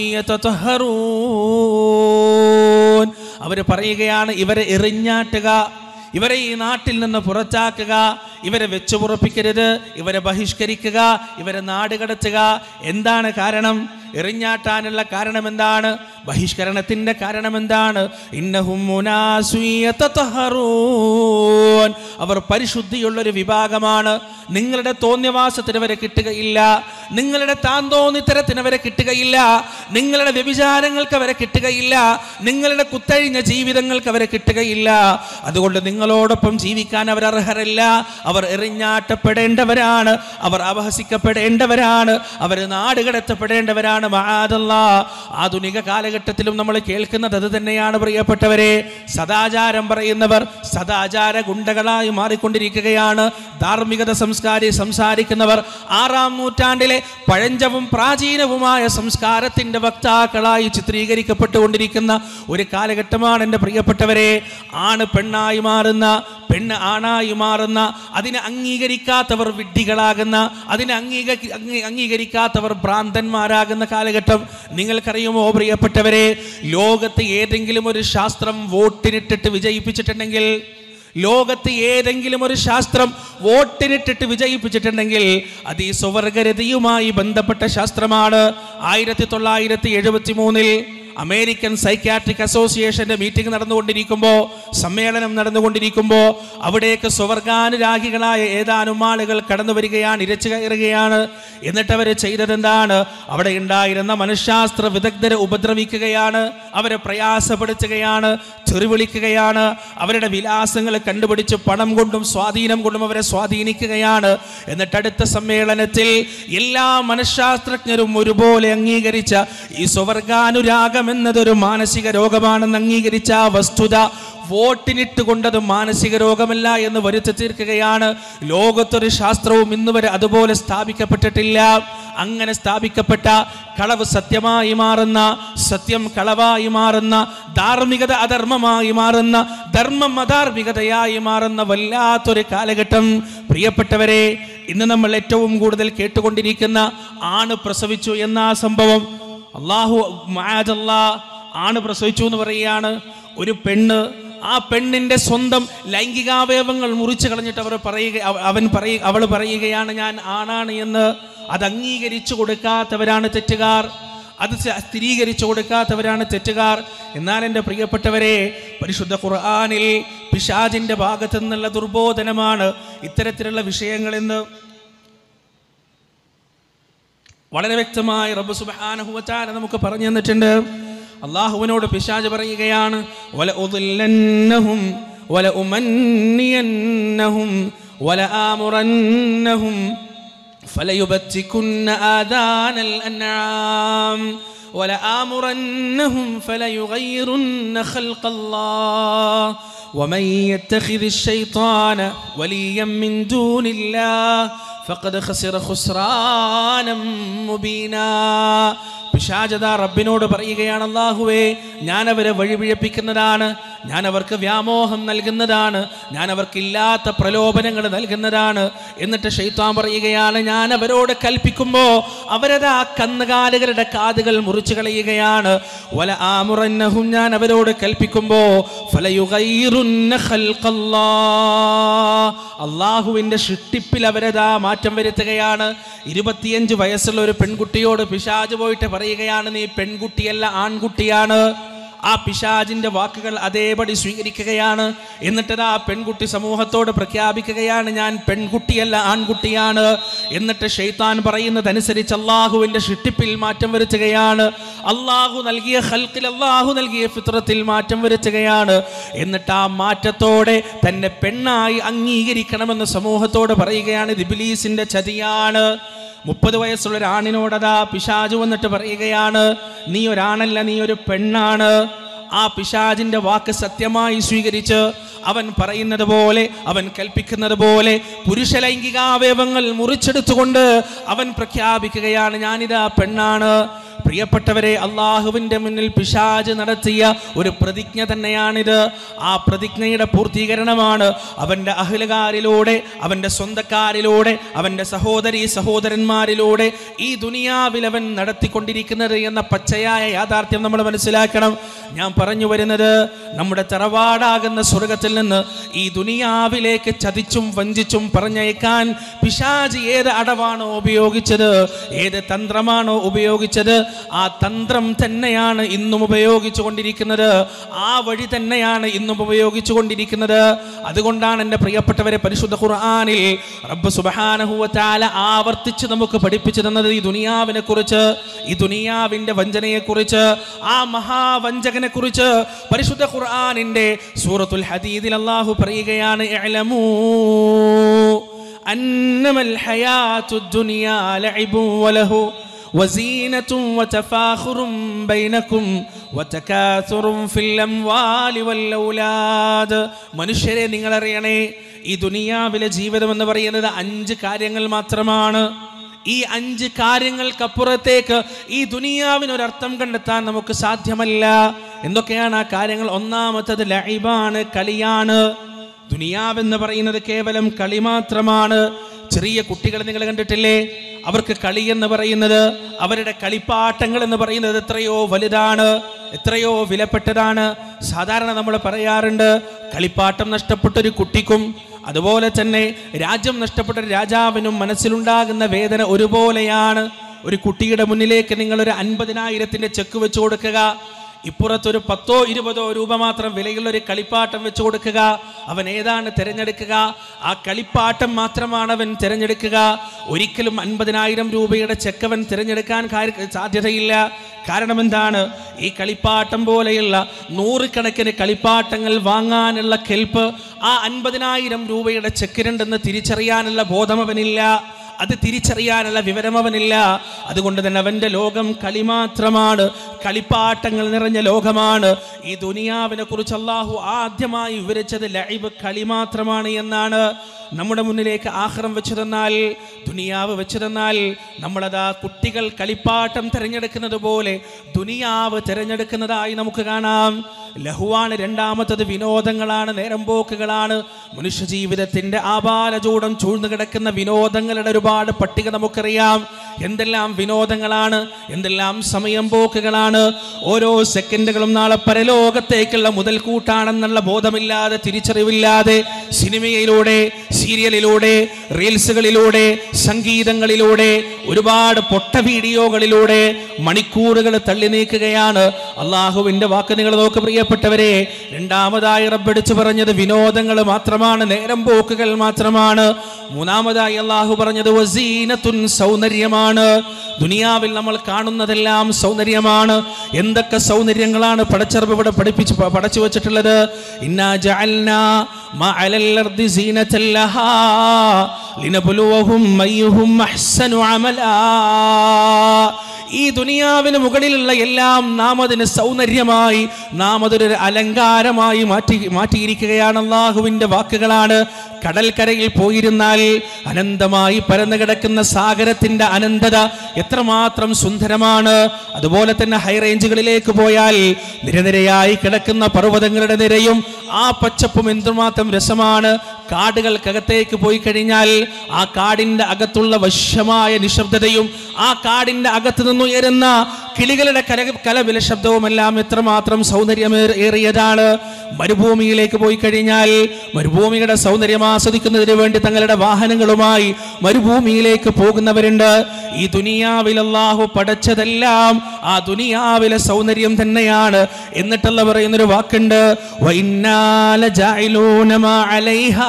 യതതഹറൂൻ അവർ പറയുകയാണ് ഇവരെ എറിഞ്ഞാട്ടുക ഇവരെ ഈ നാട്ടിൽ നിന്ന് പുറത്താക്കുക ഇവരെ വെച്ചുപുറപ്പിക്കരുത് ഇവരെ ബഹിഷ്കരിക്കുക ഇവരെ നാടുകടത്തുക എന്താണ് കാരണം എറിഞ്ഞാട്ടാനുള്ള കാരണം എന്താണ് ബഹിഷ്കരണത്തിന്റെ കാരണം എന്താണ് ഇന്നഹും മുനാസുയതതഹറൂൻ. അവർ പരിശുദ്ധിയുള്ളൊരു വിഭാഗമാണ് നിങ്ങളുടെ തോന്നിയവാസത്തിന് വരെ കിട്ടുകയില്ല നിങ്ങളുടെ താന്തോന്നിത്തരത്തിന് വരെ കിട്ടുകയില്ല നിങ്ങളുടെ വ്യഭിചാരങ്ങൾക്ക് അവരെ കിട്ടുകയില്ല നിങ്ങളുടെ കുത്തഴിഞ്ഞ ജീവിതങ്ങൾക്ക് അവരെ കിട്ടുകയില്ല അതുകൊണ്ട് നിങ്ങളോടൊപ്പം ജീവിക്കാൻ അവർ അർഹരല്ല അവർ എറിഞ്ഞാട്ടപ്പെടേണ്ടവരാണ് അവർ അപഹസിക്കപ്പെടേണ്ടവരാണ് അവർ നാടുകടത്തപ്പെടേണ്ടവരാണ് മഹാദല്ല ആധുനിക കാലഘട്ടത്തിലും നമ്മൾ കേൾക്കുന്നത് അത് തന്നെയാണ് പ്രിയപ്പെട്ടവരെ സദാചാരം പറയുന്നവർ സദാചാര ഗുണ്ടകളായി മാറിക്കൊണ്ടിരിക്കുകയാണ് ധാർമ്മികത സംസ്കാരി സംസാരിക്കുന്നവർ ആറാം നൂറ്റാണ്ടിലെ പഴഞ്ചവും പ്രാചീനവുമായ സംസ്കാരത്തിന്റെ വക്താക്കളായി ചിത്രീകരിക്കപ്പെട്ടുകൊണ്ടിരിക്കുന്ന ഒരു കാലഘട്ടമാണ് എൻ്റെ പ്രിയപ്പെട്ടവരെ ആണ് പെണ്ണായി മാറുന്ന പെണ്ണ് ആണായി മാറുന്ന അതിനെ അംഗീകരിക്കാത്തവർ വിഡ്ഢികളാകുന്ന അതിനെ അംഗീക അംഗീ- അംഗീകരിക്കാത്തവർ ഭ്രാന്തന്മാരാകുന്ന കാലഘട്ടം നിങ്ങൾക്കറിയുമോ പ്രിയപ്പെട്ടവരെ ലോകത്ത് ഏതെങ്കിലും ഒരു ശാസ്ത്രം വോട്ടിനിട്ടിട്ട് വിജയിപ്പിച്ചിട്ടുണ്ടെങ്കിൽ ലോകത്ത് ഏതെങ്കിലും ഒരു ശാസ്ത്രം വോട്ടിനിട്ടിട്ട് വിജയിപ്പിച്ചിട്ടുണ്ടെങ്കിൽ അത് ഈ സ്വവർഗരതിയുമായി ബന്ധപ്പെട്ട ശാസ്ത്രമാണ് ആയിരത്തി തൊള്ളായിരത്തി എഴുപത്തി മൂന്നിൽ അമേരിക്കൻ സൈക്യാട്രിക് അസോസിയേഷന്റെ മീറ്റിംഗ് നടന്നുകൊണ്ടിരിക്കുമ്പോൾ സമ്മേളനം നടന്നുകൊണ്ടിരിക്കുമ്പോൾ അവിടേക്ക് സ്വർഗാനുരാഗികളായ ഏതാനും ആളുകൾ കടന്നു വരികയാണ് ഇരച്ചു കയറുകയാണ് എന്നിട്ട് അവർ ചെയ്തതെന്താണ് അവിടെ ഉണ്ടായിരുന്ന മനഃശാസ്ത്ര വിദഗ്ധരെ ഉപദ്രവിക്കുകയാണ് അവരെ പ്രയാസപ്പെടുത്തുകയാണ് ചെറുവിളിക്കുകയാണ് അവരുടെ വിലാസങ്ങൾ കണ്ടുപിടിച്ച് പണം കൊണ്ടും സ്വാധീനം കൊണ്ടും അവരെ സ്വാധീനിക്കുകയാണ് എന്നിട്ട് അടുത്ത സമ്മേളനത്തിൽ എല്ലാ മനഃശാസ്ത്രജ്ഞരും ഒരുപോലെ അംഗീകരിച്ച ഈ സ്വർഗാനുരാഗം എന്നതൊരു മാനസിക രോഗമാണെന്ന് അംഗീകരിച്ച ആ വസ്തുത വോട്ടിനിട്ട് കൊണ്ടത് മാനസിക രോഗമല്ല എന്ന് വരുത്തി തീർക്കുകയാണ് ലോകത്തൊരു ശാസ്ത്രവും ഇന്ന് വരെ അതുപോലെ സ്ഥാപിക്കപ്പെട്ടിട്ടില്ല അങ്ങനെ സ്ഥാപിക്കപ്പെട്ട കളവ് സത്യമായി മാറുന്ന സത്യം കളവായി മാറുന്ന ധാർമ്മികത അധർമ്മമായി മാറുന്ന ധർമ്മം അധാർമികതയായി മാറുന്ന വല്ലാത്തൊരു കാലഘട്ടം പ്രിയപ്പെട്ടവരെ ഇന്ന് നമ്മൾ ഏറ്റവും കൂടുതൽ കേട്ടുകൊണ്ടിരിക്കുന്ന ആണ് പ്രസവിച്ചു എന്ന ആ സംഭവം അള്ളാഹു മാജല്ലാ ആണ് പ്രസവിച്ചു എന്ന് പറയുകയാണ് ഒരു പെണ്ണ് ആ പെണ്ണിന്റെ സ്വന്തം ലൈംഗികാവയവങ്ങൾ മുറിച്ചു കളഞ്ഞിട്ട് അവർ പറയുക അവ- അവൻ പറയുക അവൾ പറയുകയാണ് ഞാൻ ആണാണ് എന്ന് അത് അംഗീകരിച്ചു കൊടുക്കാത്തവരാണ് തെറ്റുകാർ അത് സ- സ്ഥിരീകരിച്ചു കൊടുക്കാത്തവരാണ് തെറ്റുകാർ എന്നാൽ എൻ്റെ പ്രിയപ്പെട്ടവരെ പരിശുദ്ധ ഖുർആാനിൽ പിശാജിന്റെ ഭാഗത്തു നിന്നുള്ള ദുർബോധനമാണ് ഇത്തരത്തിലുള്ള വിഷയങ്ങളെന്ന് വളരെ വ്യക്തമായി റബ്ബ് സുബ്ഹാനഹു വ തആല നമുക്ക് പറഞ്ഞു തന്നിട്ടുണ്ട് അള്ളാഹുവിനോട് പിശാജ് പറയുകയാണ് വല ഉദില്ലന്നഹും വല ഉമന്നിയന്നഹും വല ആമുറന്നഹും فليبتكن آذان الأنعام ولآمرنهم فليغيرن خلق الله ومن يتخذ الشيطان وليا من دون الله فقد خسر خسرانا مبينا പിശാചത റബ്ബിനോട് പറയുകയാണ് അള്ളാഹുവേ ഞാൻ അവരെ വഴിപിഴപ്പിക്കുന്നതാണ് ഞാൻ അവർക്ക് വ്യാമോഹം നൽകുന്നതാണ് ഞാൻ അവർക്കില്ലാത്ത പ്രലോഭനങ്ങൾ നൽകുന്നതാണ് എന്നിട്ട് ഷെയ്ത്താൻ പറയുകയാണ് ഞാൻ അവരോട് കൽപ്പിക്കുമ്പോൾ അവരത് ആ കന്നുകാലുകളുടെ കാതുകൾ മുറിച്ചു കളയുകയാണ് വല ആമുറന്നഹും ഞാൻ അവരോട് കൽപ്പിക്കുമ്പോൾ ഫലയുഗൈറുന്ന ഖൽഖല്ലാ. അള്ളാഹുവിന്റെ സൃഷ്ടിപ്പിൽ അവരതാ മാറ്റം വരുത്തുകയാണ് ഇരുപത്തിയഞ്ച് വയസ്സുള്ള ഒരു പെൺകുട്ടിയോട് പിശാജ് പോയിട്ട് പറയുകയാണ് നീ പെൺകുട്ടിയല്ല ആൺകുട്ടിയാണ് ആ പിശാജിന്റെ വാക്കുകൾ അതേപടി സ്വീകരിക്കുകയാണ് എന്നിട്ടത് ആ പെൺകുട്ടി സമൂഹത്തോട് പ്രഖ്യാപിക്കുകയാണ് ഞാൻ പെൺകുട്ടിയല്ല ആൺകുട്ടിയാണ് എന്നിട്ട് ഷെയ്ത്താൻ പറയുന്നതനുസരിച്ച് അള്ളാഹുവിന്റെ ഷിട്ടിപ്പിൽ മാറ്റം വരുത്തുകയാണ് അള്ളാഹു നൽകിയ ഹൽക്കിൽ അള്ളാഹു നൽകിയ ഫിത്രത്തിൽ മാറ്റം വരുത്തുകയാണ് എന്നിട്ട് ആ മാറ്റത്തോടെ തന്നെ പെണ്ണായി അംഗീകരിക്കണമെന്ന് സമൂഹത്തോട് പറയുകയാണ് ഇത് ഇബ്ലീസിന്റെ ചതിയാണ് മുപ്പത് വയസ്സുള്ള ഒരാണിനോടതാ പിശാജ് വന്നിട്ട് പറയുകയാണ് നീ ഒരാണല്ല നീ ഒരു പെണ്ണാണ് ആ പിശാജിന്റെ വാക്ക് സത്യമായി സ്വീകരിച്ച് അവൻ പറയുന്നത് പോലെ അവൻ കൽപ്പിക്കുന്നത് പോലെ പുരുഷ ലൈംഗികാവയവങ്ങൾ മുറിച്ചെടുത്തുകൊണ്ട് അവൻ പ്രഖ്യാപിക്കുകയാണ് ഞാനിതാ പെണ്ണാണ് പ്രിയപ്പെട്ടവരെ അള്ളാഹുവിൻ്റെ മുന്നിൽ പിശാജ് നടത്തിയ ഒരു പ്രതിജ്ഞ തന്നെയാണിത് ആ പ്രതിജ്ഞയുടെ പൂർത്തീകരണമാണ് അവൻ്റെ അഹ്ലുകാരിലൂടെ അവൻ്റെ സ്വന്തക്കാരിലൂടെ അവൻ്റെ സഹോദരി സഹോദരന്മാരിലൂടെ ഈ ദുനിയാവിൽ അവൻ നടത്തിക്കൊണ്ടിരിക്കുന്നത് എന്ന പച്ചയായ യാഥാർത്ഥ്യം നമ്മൾ മനസ്സിലാക്കണം ഞാൻ പറഞ്ഞു വരുന്നത് നമ്മുടെ തറവാടാകുന്ന സ്വർഗത്തിൽ നിന്ന് ഈ ദുനിയാവിലേക്ക് ചതിച്ചും വഞ്ചിച്ചും പറഞ്ഞയക്കാൻ പിശാജ് ഏത് അടവാണോ ഉപയോഗിച്ചത് ഏത് തന്ത്രമാണോ ഉപയോഗിച്ചത് ആ തന്ത്രം തന്നെയാണ് ഇന്നും ഉപയോഗിച്ചു കൊണ്ടിരിക്കുന്നത് ആ വഴി തന്നെയാണ് ഇന്നും ഉപയോഗിച്ചു കൊണ്ടിരിക്കുന്നത് അതുകൊണ്ടാണ് എൻ്റെ പ്രിയപ്പെട്ടവരെ പരിശുദ്ധ ഖുർആാനിൽ റബ്ബ് സുബഹാനഹുവത്താല ആവർത്തിച്ച് നമുക്ക് പഠിപ്പിച്ചു തന്നത് ഈ ദുനിയാവിനെ കുറിച്ച് ഈ ദുനിയാവിൻ്റെ വഞ്ചനയെ കുറിച്ച് ആ മഹാവഞ്ചകനെ കുറിച്ച് പരിശുദ്ധ ഖുർആാനിൻ്റെ സൂറത്തുൽ ഹദീദിൽ അള്ളാഹു പറയുകയാണ് ഇഅ്ലമൂ أنما الحياة الدنيا لعب وله وزينة وتفاخر بينكم وتكاثر في الأموال والأولاد മനുഷ്യരെ നിങ്ങൾ അറിയണേ ഈ ദുനിയാവിലെ ജീവിതം എന്ന് പറയുന്നത് അഞ്ച് കാര്യങ്ങൾ മാത്രമാണ് ഈ അഞ്ച് കാര്യങ്ങൾക്കപ്പുറത്തേക്ക് ഈ ദുനിയാവിന് ഒരർത്ഥം കണ്ടെത്താൻ നമുക്ക് സാധ്യമല്ല എന്തൊക്കെയാണ് ആ കാര്യങ്ങൾ ഒന്നാമത്തത് ലൈബാണ് കളിയാണ് ദുനിയാവെന്ന് പറയുന്നത് കേവലം കളി മാത്രമാണ് ചെറിയ കുട്ടികളെ നിങ്ങൾ കണ്ടിട്ടില്ലേ അവർക്ക് കളി എന്ന് പറയുന്നത് അവരുടെ കളിപ്പാട്ടങ്ങൾ എന്ന് പറയുന്നത് എത്രയോ വലുതാണ് എത്രയോ വിലപ്പെട്ടതാണ് സാധാരണ നമ്മൾ പറയാറുണ്ട് കളിപ്പാട്ടം നഷ്ടപ്പെട്ടൊരു കുട്ടിക്കും അതുപോലെ തന്നെ രാജ്യം നഷ്ടപ്പെട്ട ഒരു രാജാവിനും മനസ്സിലുണ്ടാകുന്ന വേദന ഒരുപോലെയാണ് ഒരു കുട്ടിയുടെ മുന്നിലേക്ക് നിങ്ങൾ ഒരു അൻപതിനായിരത്തിന്റെ ചെക്ക് വെച്ച് കൊടുക്കുക ഇപ്പുറത്തൊരു പത്തോ ഇരുപതോ രൂപ മാത്രം വിലയുള്ള ഒരു കളിപ്പാട്ടം വെച്ച് കൊടുക്കുക അവൻ ഏതാണ് തിരഞ്ഞെടുക്കുക ആ കളിപ്പാട്ടം മാത്രമാണ് അവൻ തിരഞ്ഞെടുക്കുക ഒരിക്കലും അൻപതിനായിരം രൂപയുടെ ചെക്ക് അവൻ തിരഞ്ഞെടുക്കാൻ കാര്യ- സാധ്യതയില്ല കാരണം എന്താണ് ഈ കളിപ്പാട്ടം പോലെയുള്ള നൂറുകണക്കിന് കളിപ്പാട്ടങ്ങൾ വാങ്ങാനുള്ള കെൽപ്പ് ആ അൻപതിനായിരം രൂപയുടെ ചെക്കിനുണ്ടെന്ന് തിരിച്ചറിയാനുള്ള ബോധം അവനില്ല അത് തിരിച്ചറിയാനുള്ള വിവരം അവനില്ല അതുകൊണ്ട് തന്നെ അവൻ്റെ ലോകം കളി മാത്രമാണ് കളിപ്പാട്ടങ്ങൾ നിറഞ്ഞ ലോകമാണ് ഈ ദുനിയാവിനെ കുറിച്ച് അള്ളാഹു ആദ്യമായി വിവരിച്ചത് ലൈബ് കളി മാത്രമാണ് എന്നാണ് നമ്മുടെ മുന്നിലേക്ക് ആഹ്റം വെച്ചു തന്നാൽ ദുനിയാവ് വെച്ചു തന്നാൽ നമ്മളതാ കുട്ടികൾ കളിപ്പാട്ടം തിരഞ്ഞെടുക്കുന്നത് പോലെ ദുനിയാവ് തിരഞ്ഞെടുക്കുന്നതായി നമുക്ക് കാണാം ലഹുവാണ് രണ്ടാമത്തത് വിനോദങ്ങളാണ് നേരം പോക്കുകളാണ് മനുഷ്യ ജീവിതത്തിന്റെ ആപാലചൂടം ചൂഴ്ന്നു കിടക്കുന്ന വിനോദങ്ങളുടെ ഒരുപാട് പട്ടിക നമുക്കറിയാം എന്തെല്ലാം വിനോദങ്ങളാണ് എന്തെല്ലാം സമയം പോക്കുകളാണ് ഓരോ സെക്കൻഡുകളും നാളെ പരലോകത്തേക്കുള്ള മുതൽക്കൂട്ടാണെന്നുള്ള ബോധമില്ലാതെ തിരിച്ചറിവില്ലാതെ സിനിമയിലൂടെ സീരിയലിലൂടെ റീൽസുകളിലൂടെ സംഗീതങ്ങളിലൂടെ ഒരുപാട് പൊട്ട വീഡിയോകളിലൂടെ മണിക്കൂറുകൾ തള്ളി നീക്കുകയാണ് അള്ളാഹുവിന്റെ വാക്ക് നിങ്ങൾ നോക്ക് പ്രിയപ്പെട്ടവരെ രണ്ടാമതായി റബ്ബടിച്ചു പറഞ്ഞത് വിനോദങ്ങൾ മാത്രമാണ് നേരം പോക്കുകൾ മാത്രമാണ് മൂന്നാമതായി അള്ളാഹു പറഞ്ഞത് വസീനത്തുൻ സൗന്ദര്യമാണ് ദുനിയാവിൽ നമ്മൾ കാണുന്നതെല്ലാം സൗന്ദര്യമാണ് എന്തൊക്കെ സൗന്ദര്യങ്ങളാണ് പടച്ചറബ് ഇവിടെ പഠിപ്പിച്ച് പ- പടച്ചു വെച്ചിട്ടുള്ളത് ഇന്നാ ജഅൽനാ മാ അലൽ അർദി സീനത്തൻ ലഹാ ലിനബ്ലുവഹും അയ്യുഹും അഹ്സനു അമലാ ഈ ദുനിയാവിന് മുകളിലുള്ള എല്ലാം നാം അതിന് സൗന്ദര്യമായി നാം അതൊരു അലങ്കാരമായി മാറ്റി മാറ്റിയിരിക്കുകയാണ് അള്ളാഹുവിൻ്റെ വാക്കുകളാണ് കടൽക്കരയിൽ പോയിരുന്നാൽ അനന്തമായി പരന്നു കിടക്കുന്ന സാഗരത്തിന്റെ അനന്തത എത്രമാത്രം സുന്ദരമാണ് അതുപോലെ തന്നെ ഹൈ റേഞ്ചുകളിലേക്ക് പോയാൽ നിരനിരയായി കിടക്കുന്ന പർവ്വതങ്ങളുടെ നിരയും ആ പച്ചപ്പും എന്തുമാത്രം രസമാണ് കാടുകൾക്കകത്തേക്ക് പോയി കഴിഞ്ഞാൽ ആ കാടിന്റെ അകത്തുള്ള വശ്യമായ നിശബ്ദതയും ആ കാടിന്റെ അകത്ത് നിന്നുയരുന്ന കിളികളുടെ കല കലവില ശബ്ദവുമെല്ലാം എത്രമാത്രം സൗന്ദര്യമേറിയതാണ് മരുഭൂമിയിലേക്ക് പോയി കഴിഞ്ഞാൽ മരുഭൂമിയുടെ സൗന്ദര്യം ആസ്വദിക്കുന്നതിന് വേണ്ടി തങ്ങളുടെ വാഹനങ്ങളുമായി മരുഭൂമിയിലേക്ക് പോകുന്നവരുണ്ട് ഈ ദുനിയാവിൽ അല്ലാഹു പടച്ചതെല്ലാം ആ ദുനിയാവിലെ സൗന്ദര്യം തന്നെയാണ് എന്നിട്ടുള്ള പറയുന്നൊരു വാക്കുണ്ട് വൈന്നാല ജായിലൂന മാ അലൈഹാ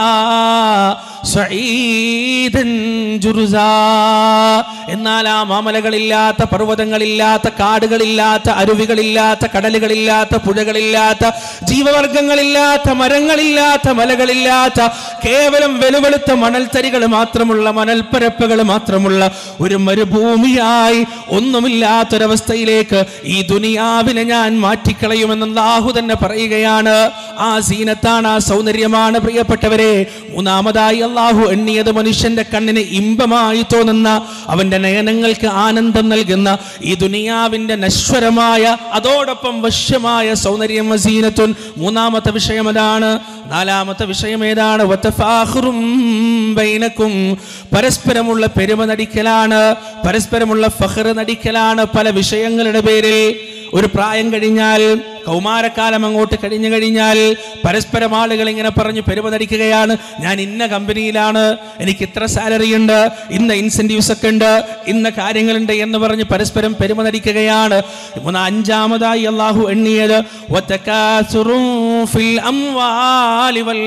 സഈദൻ ജുർസാ. എന്നാൽ ആ മാമലകളില്ലാത്ത പർവ്വതങ്ങളില്ലാത്ത കാടുകളില്ലാത്ത അരുവികളില്ലാത്ത കടലുകളില്ലാത്ത പുഴകളില്ലാത്ത ജീവവർഗങ്ങളില്ലാത്ത മരങ്ങളില്ലാത്ത മലകളില്ലാത്ത കേവലം വെലുവെളുത്ത മണൽത്തരികൾ മാത്രമുള്ള മണൽപ്പരപ്പുകൾ മാത്രമുള്ള ഒരു മരുഭൂമിയായി ഒന്നുമില്ലാത്തൊരവസ്ഥയിലേക്ക് ഈ ദുനിയാവിനെ ഞാൻ മാറ്റിക്കളയുമെന്ന് അല്ലാഹു തന്നെ പറയുകയാണ് ആ സീനത്താണ് ആ സൗന്ദര്യമാണ് പ്രിയപ്പെട്ടവരെ മൂന്നാമതായി അള്ളാഹു എണ്ണിയത് മനുഷ്യന്റെ കണ്ണിന് ഇമ്പമായി തോന്നുന്ന അവന്റെ നയനങ്ങൾക്ക് ആനന്ദം നൽകുന്ന ഈ ദുനിയാവിന്റെ നശ്വരമായ അതോടൊപ്പം വശ്യമായ സൗന്ദര്യം വസീനത്തുൻ മൂന്നാമത്തെ വിഷയം അതാണ് നാലാമത്തെ വിഷയം ഏതാണ് വതഫാഖുറും ബൈനക്കും പരസ്പരമുള്ള പെരുമ നടിക്കലാണ് പരസ്പരമുള്ള ഫഖർ നടിക്കലാണ് പല വിഷയങ്ങളുടെ പേരിൽ ഒരു പ്രായം കഴിഞ്ഞാൽ കൗമാരക്കാലം അങ്ങോട്ട് കഴിഞ്ഞു കഴിഞ്ഞാൽ പരസ്പരം ആളുകൾ ഇങ്ങനെ പറഞ്ഞ് പെരുമ നടിക്കുകയാണ് ഞാൻ ഇന്ന കമ്പനിയിലാണ് എനിക്ക് ഇത്ര സാലറി ഉണ്ട് ഇന്ന ഇൻസെന്റീവ്സ് ഒക്കെ ഉണ്ട് ഇന്ന കാര്യങ്ങളുണ്ട് എന്ന് പറഞ്ഞ് പരസ്പരം പെരുമ നടിക്കുകയാണ് മൂന്ന് അഞ്ചാമതായി അള്ളാഹു എണ്ണിയത് വതകാസുറും ഫിൽ അംവാലി വൽ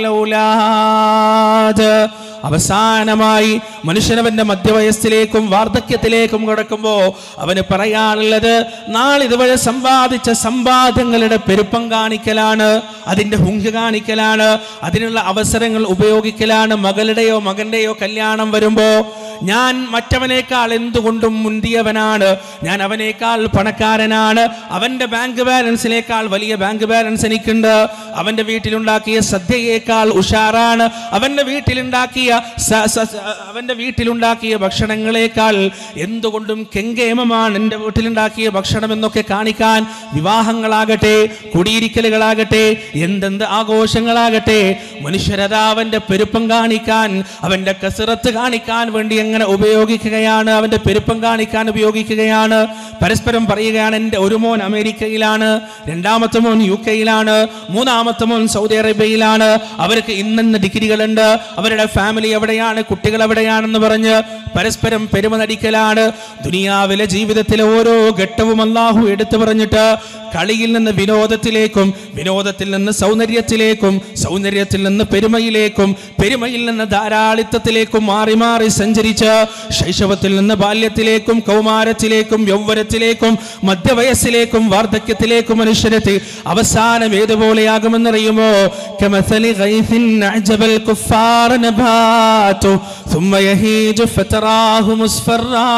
ഔലാദ് അവസാനമായി മനുഷ്യനവന്റെ മധ്യവയസ്സിലേക്കും വാർദ്ധക്യത്തിലേക്കും കടക്കുമ്പോ അവന് പറയാനുള്ളത് നാളിതുവരെ സമ്പാദിച്ച സമ്പാദ്യങ്ങളുടെ പെരുപ്പം കാണിക്കലാണ് അതിന്റെ ഹുങ്ക് കാണിക്കലാണ് അതിനുള്ള അവസരങ്ങൾ ഉപയോഗിക്കലാണ് മകളുടെയോ മകന്റെയോ കല്യാണം വരുമ്പോ ഞാൻ മറ്റവനേക്കാൾ എന്തുകൊണ്ടും മുന്തിയവനാണ് ഞാൻ അവനേക്കാൾ പണക്കാരനാണ് അവന്റെ ബാങ്ക് ബാലൻസിനേക്കാൾ വലിയ ബാങ്ക് ബാലൻസ് എനിക്കുണ്ട് അവന്റെ വീട്ടിലുണ്ടാക്കിയ സദ്യയേക്കാൾ ഉഷാറാണ് അവന്റെ വീട്ടിലുണ്ടാക്കിയ സ- സ- സ- അവന്റെ വീട്ടിലുണ്ടാക്കിയ ഭക്ഷണങ്ങളെക്കാൾ എന്തുകൊണ്ടും കെങ്കേമമാണ് എൻ്റെ വീട്ടിലുണ്ടാക്കിയ ഭക്ഷണം എന്നൊക്കെ കാണിക്കാൻ വിവാഹങ്ങളാകട്ടെ കുടിയിരിക്കലുകളാകട്ടെ എന്തെന്ത് ആഘോഷങ്ങളാകട്ടെ മനുഷ്യരതാ അവന്റെ പെരുപ്പം കാണിക്കാൻ അവന്റെ കസിറത്ത് കാണിക്കാൻ വേണ്ടി എങ്ങനെ ഉപയോഗിക്കുകയാണ് അവന്റെ പെരുപ്പം കാണിക്കാൻ ഉപയോഗിക്കുകയാണ് പരസ്പരം പറയുകയാണ് എൻ്റെ ഒരു മോൻ അമേരിക്കയിലാണ് രണ്ടാമത്തെ മോൻ യു കെയിലാണ് മൂന്നാമത്തെ മോൻ സൗദി അറേബ്യയിലാണ് അവർക്ക് ഇന്നെന്ന ഡിഗ്രികളുണ്ട് അവരുടെ ഫാമിലി ഫാമിലി എവിടെയാണ് കുട്ടികൾ എവിടെയാണെന്ന് പറഞ്ഞ് പരസ്പരം പെരുമ നടിക്കലാണ് ദുനിയാവിലെ ജീവിതത്തിലെ ഓരോ ഘട്ടവും അള്ളാഹു എടുത്തു പറഞ്ഞിട്ട് കളിയിൽ നിന്ന് വിനോദത്തിലേക്കും വിനോദത്തിൽ നിന്ന് സൗന്ദര്യത്തിലേക്കും സൗന്ദര്യത്തിൽ നിന്ന് പെരുമയിലേക്കും പെരുമയിൽ നിന്ന് ധാരാളിത്തത്തിലേക്കും മാറി മാറി സഞ്ചരിച്ച് ശൈശവത്തിൽ നിന്ന് ബാല്യത്തിലേക്കും കൗമാരത്തിലേക്കും യൗവനത്തിലേക്കും മധ്യവയസ്സിലേക്കും വാർദ്ധക്യത്തിലേക്കും മനുഷ്യരെത്തി അവസാനം ഏതുപോലെയാകുമെന്നറിയുമോ كمثل غيث أعجب الكفار نباته ثم يهيج فتراه مصفرا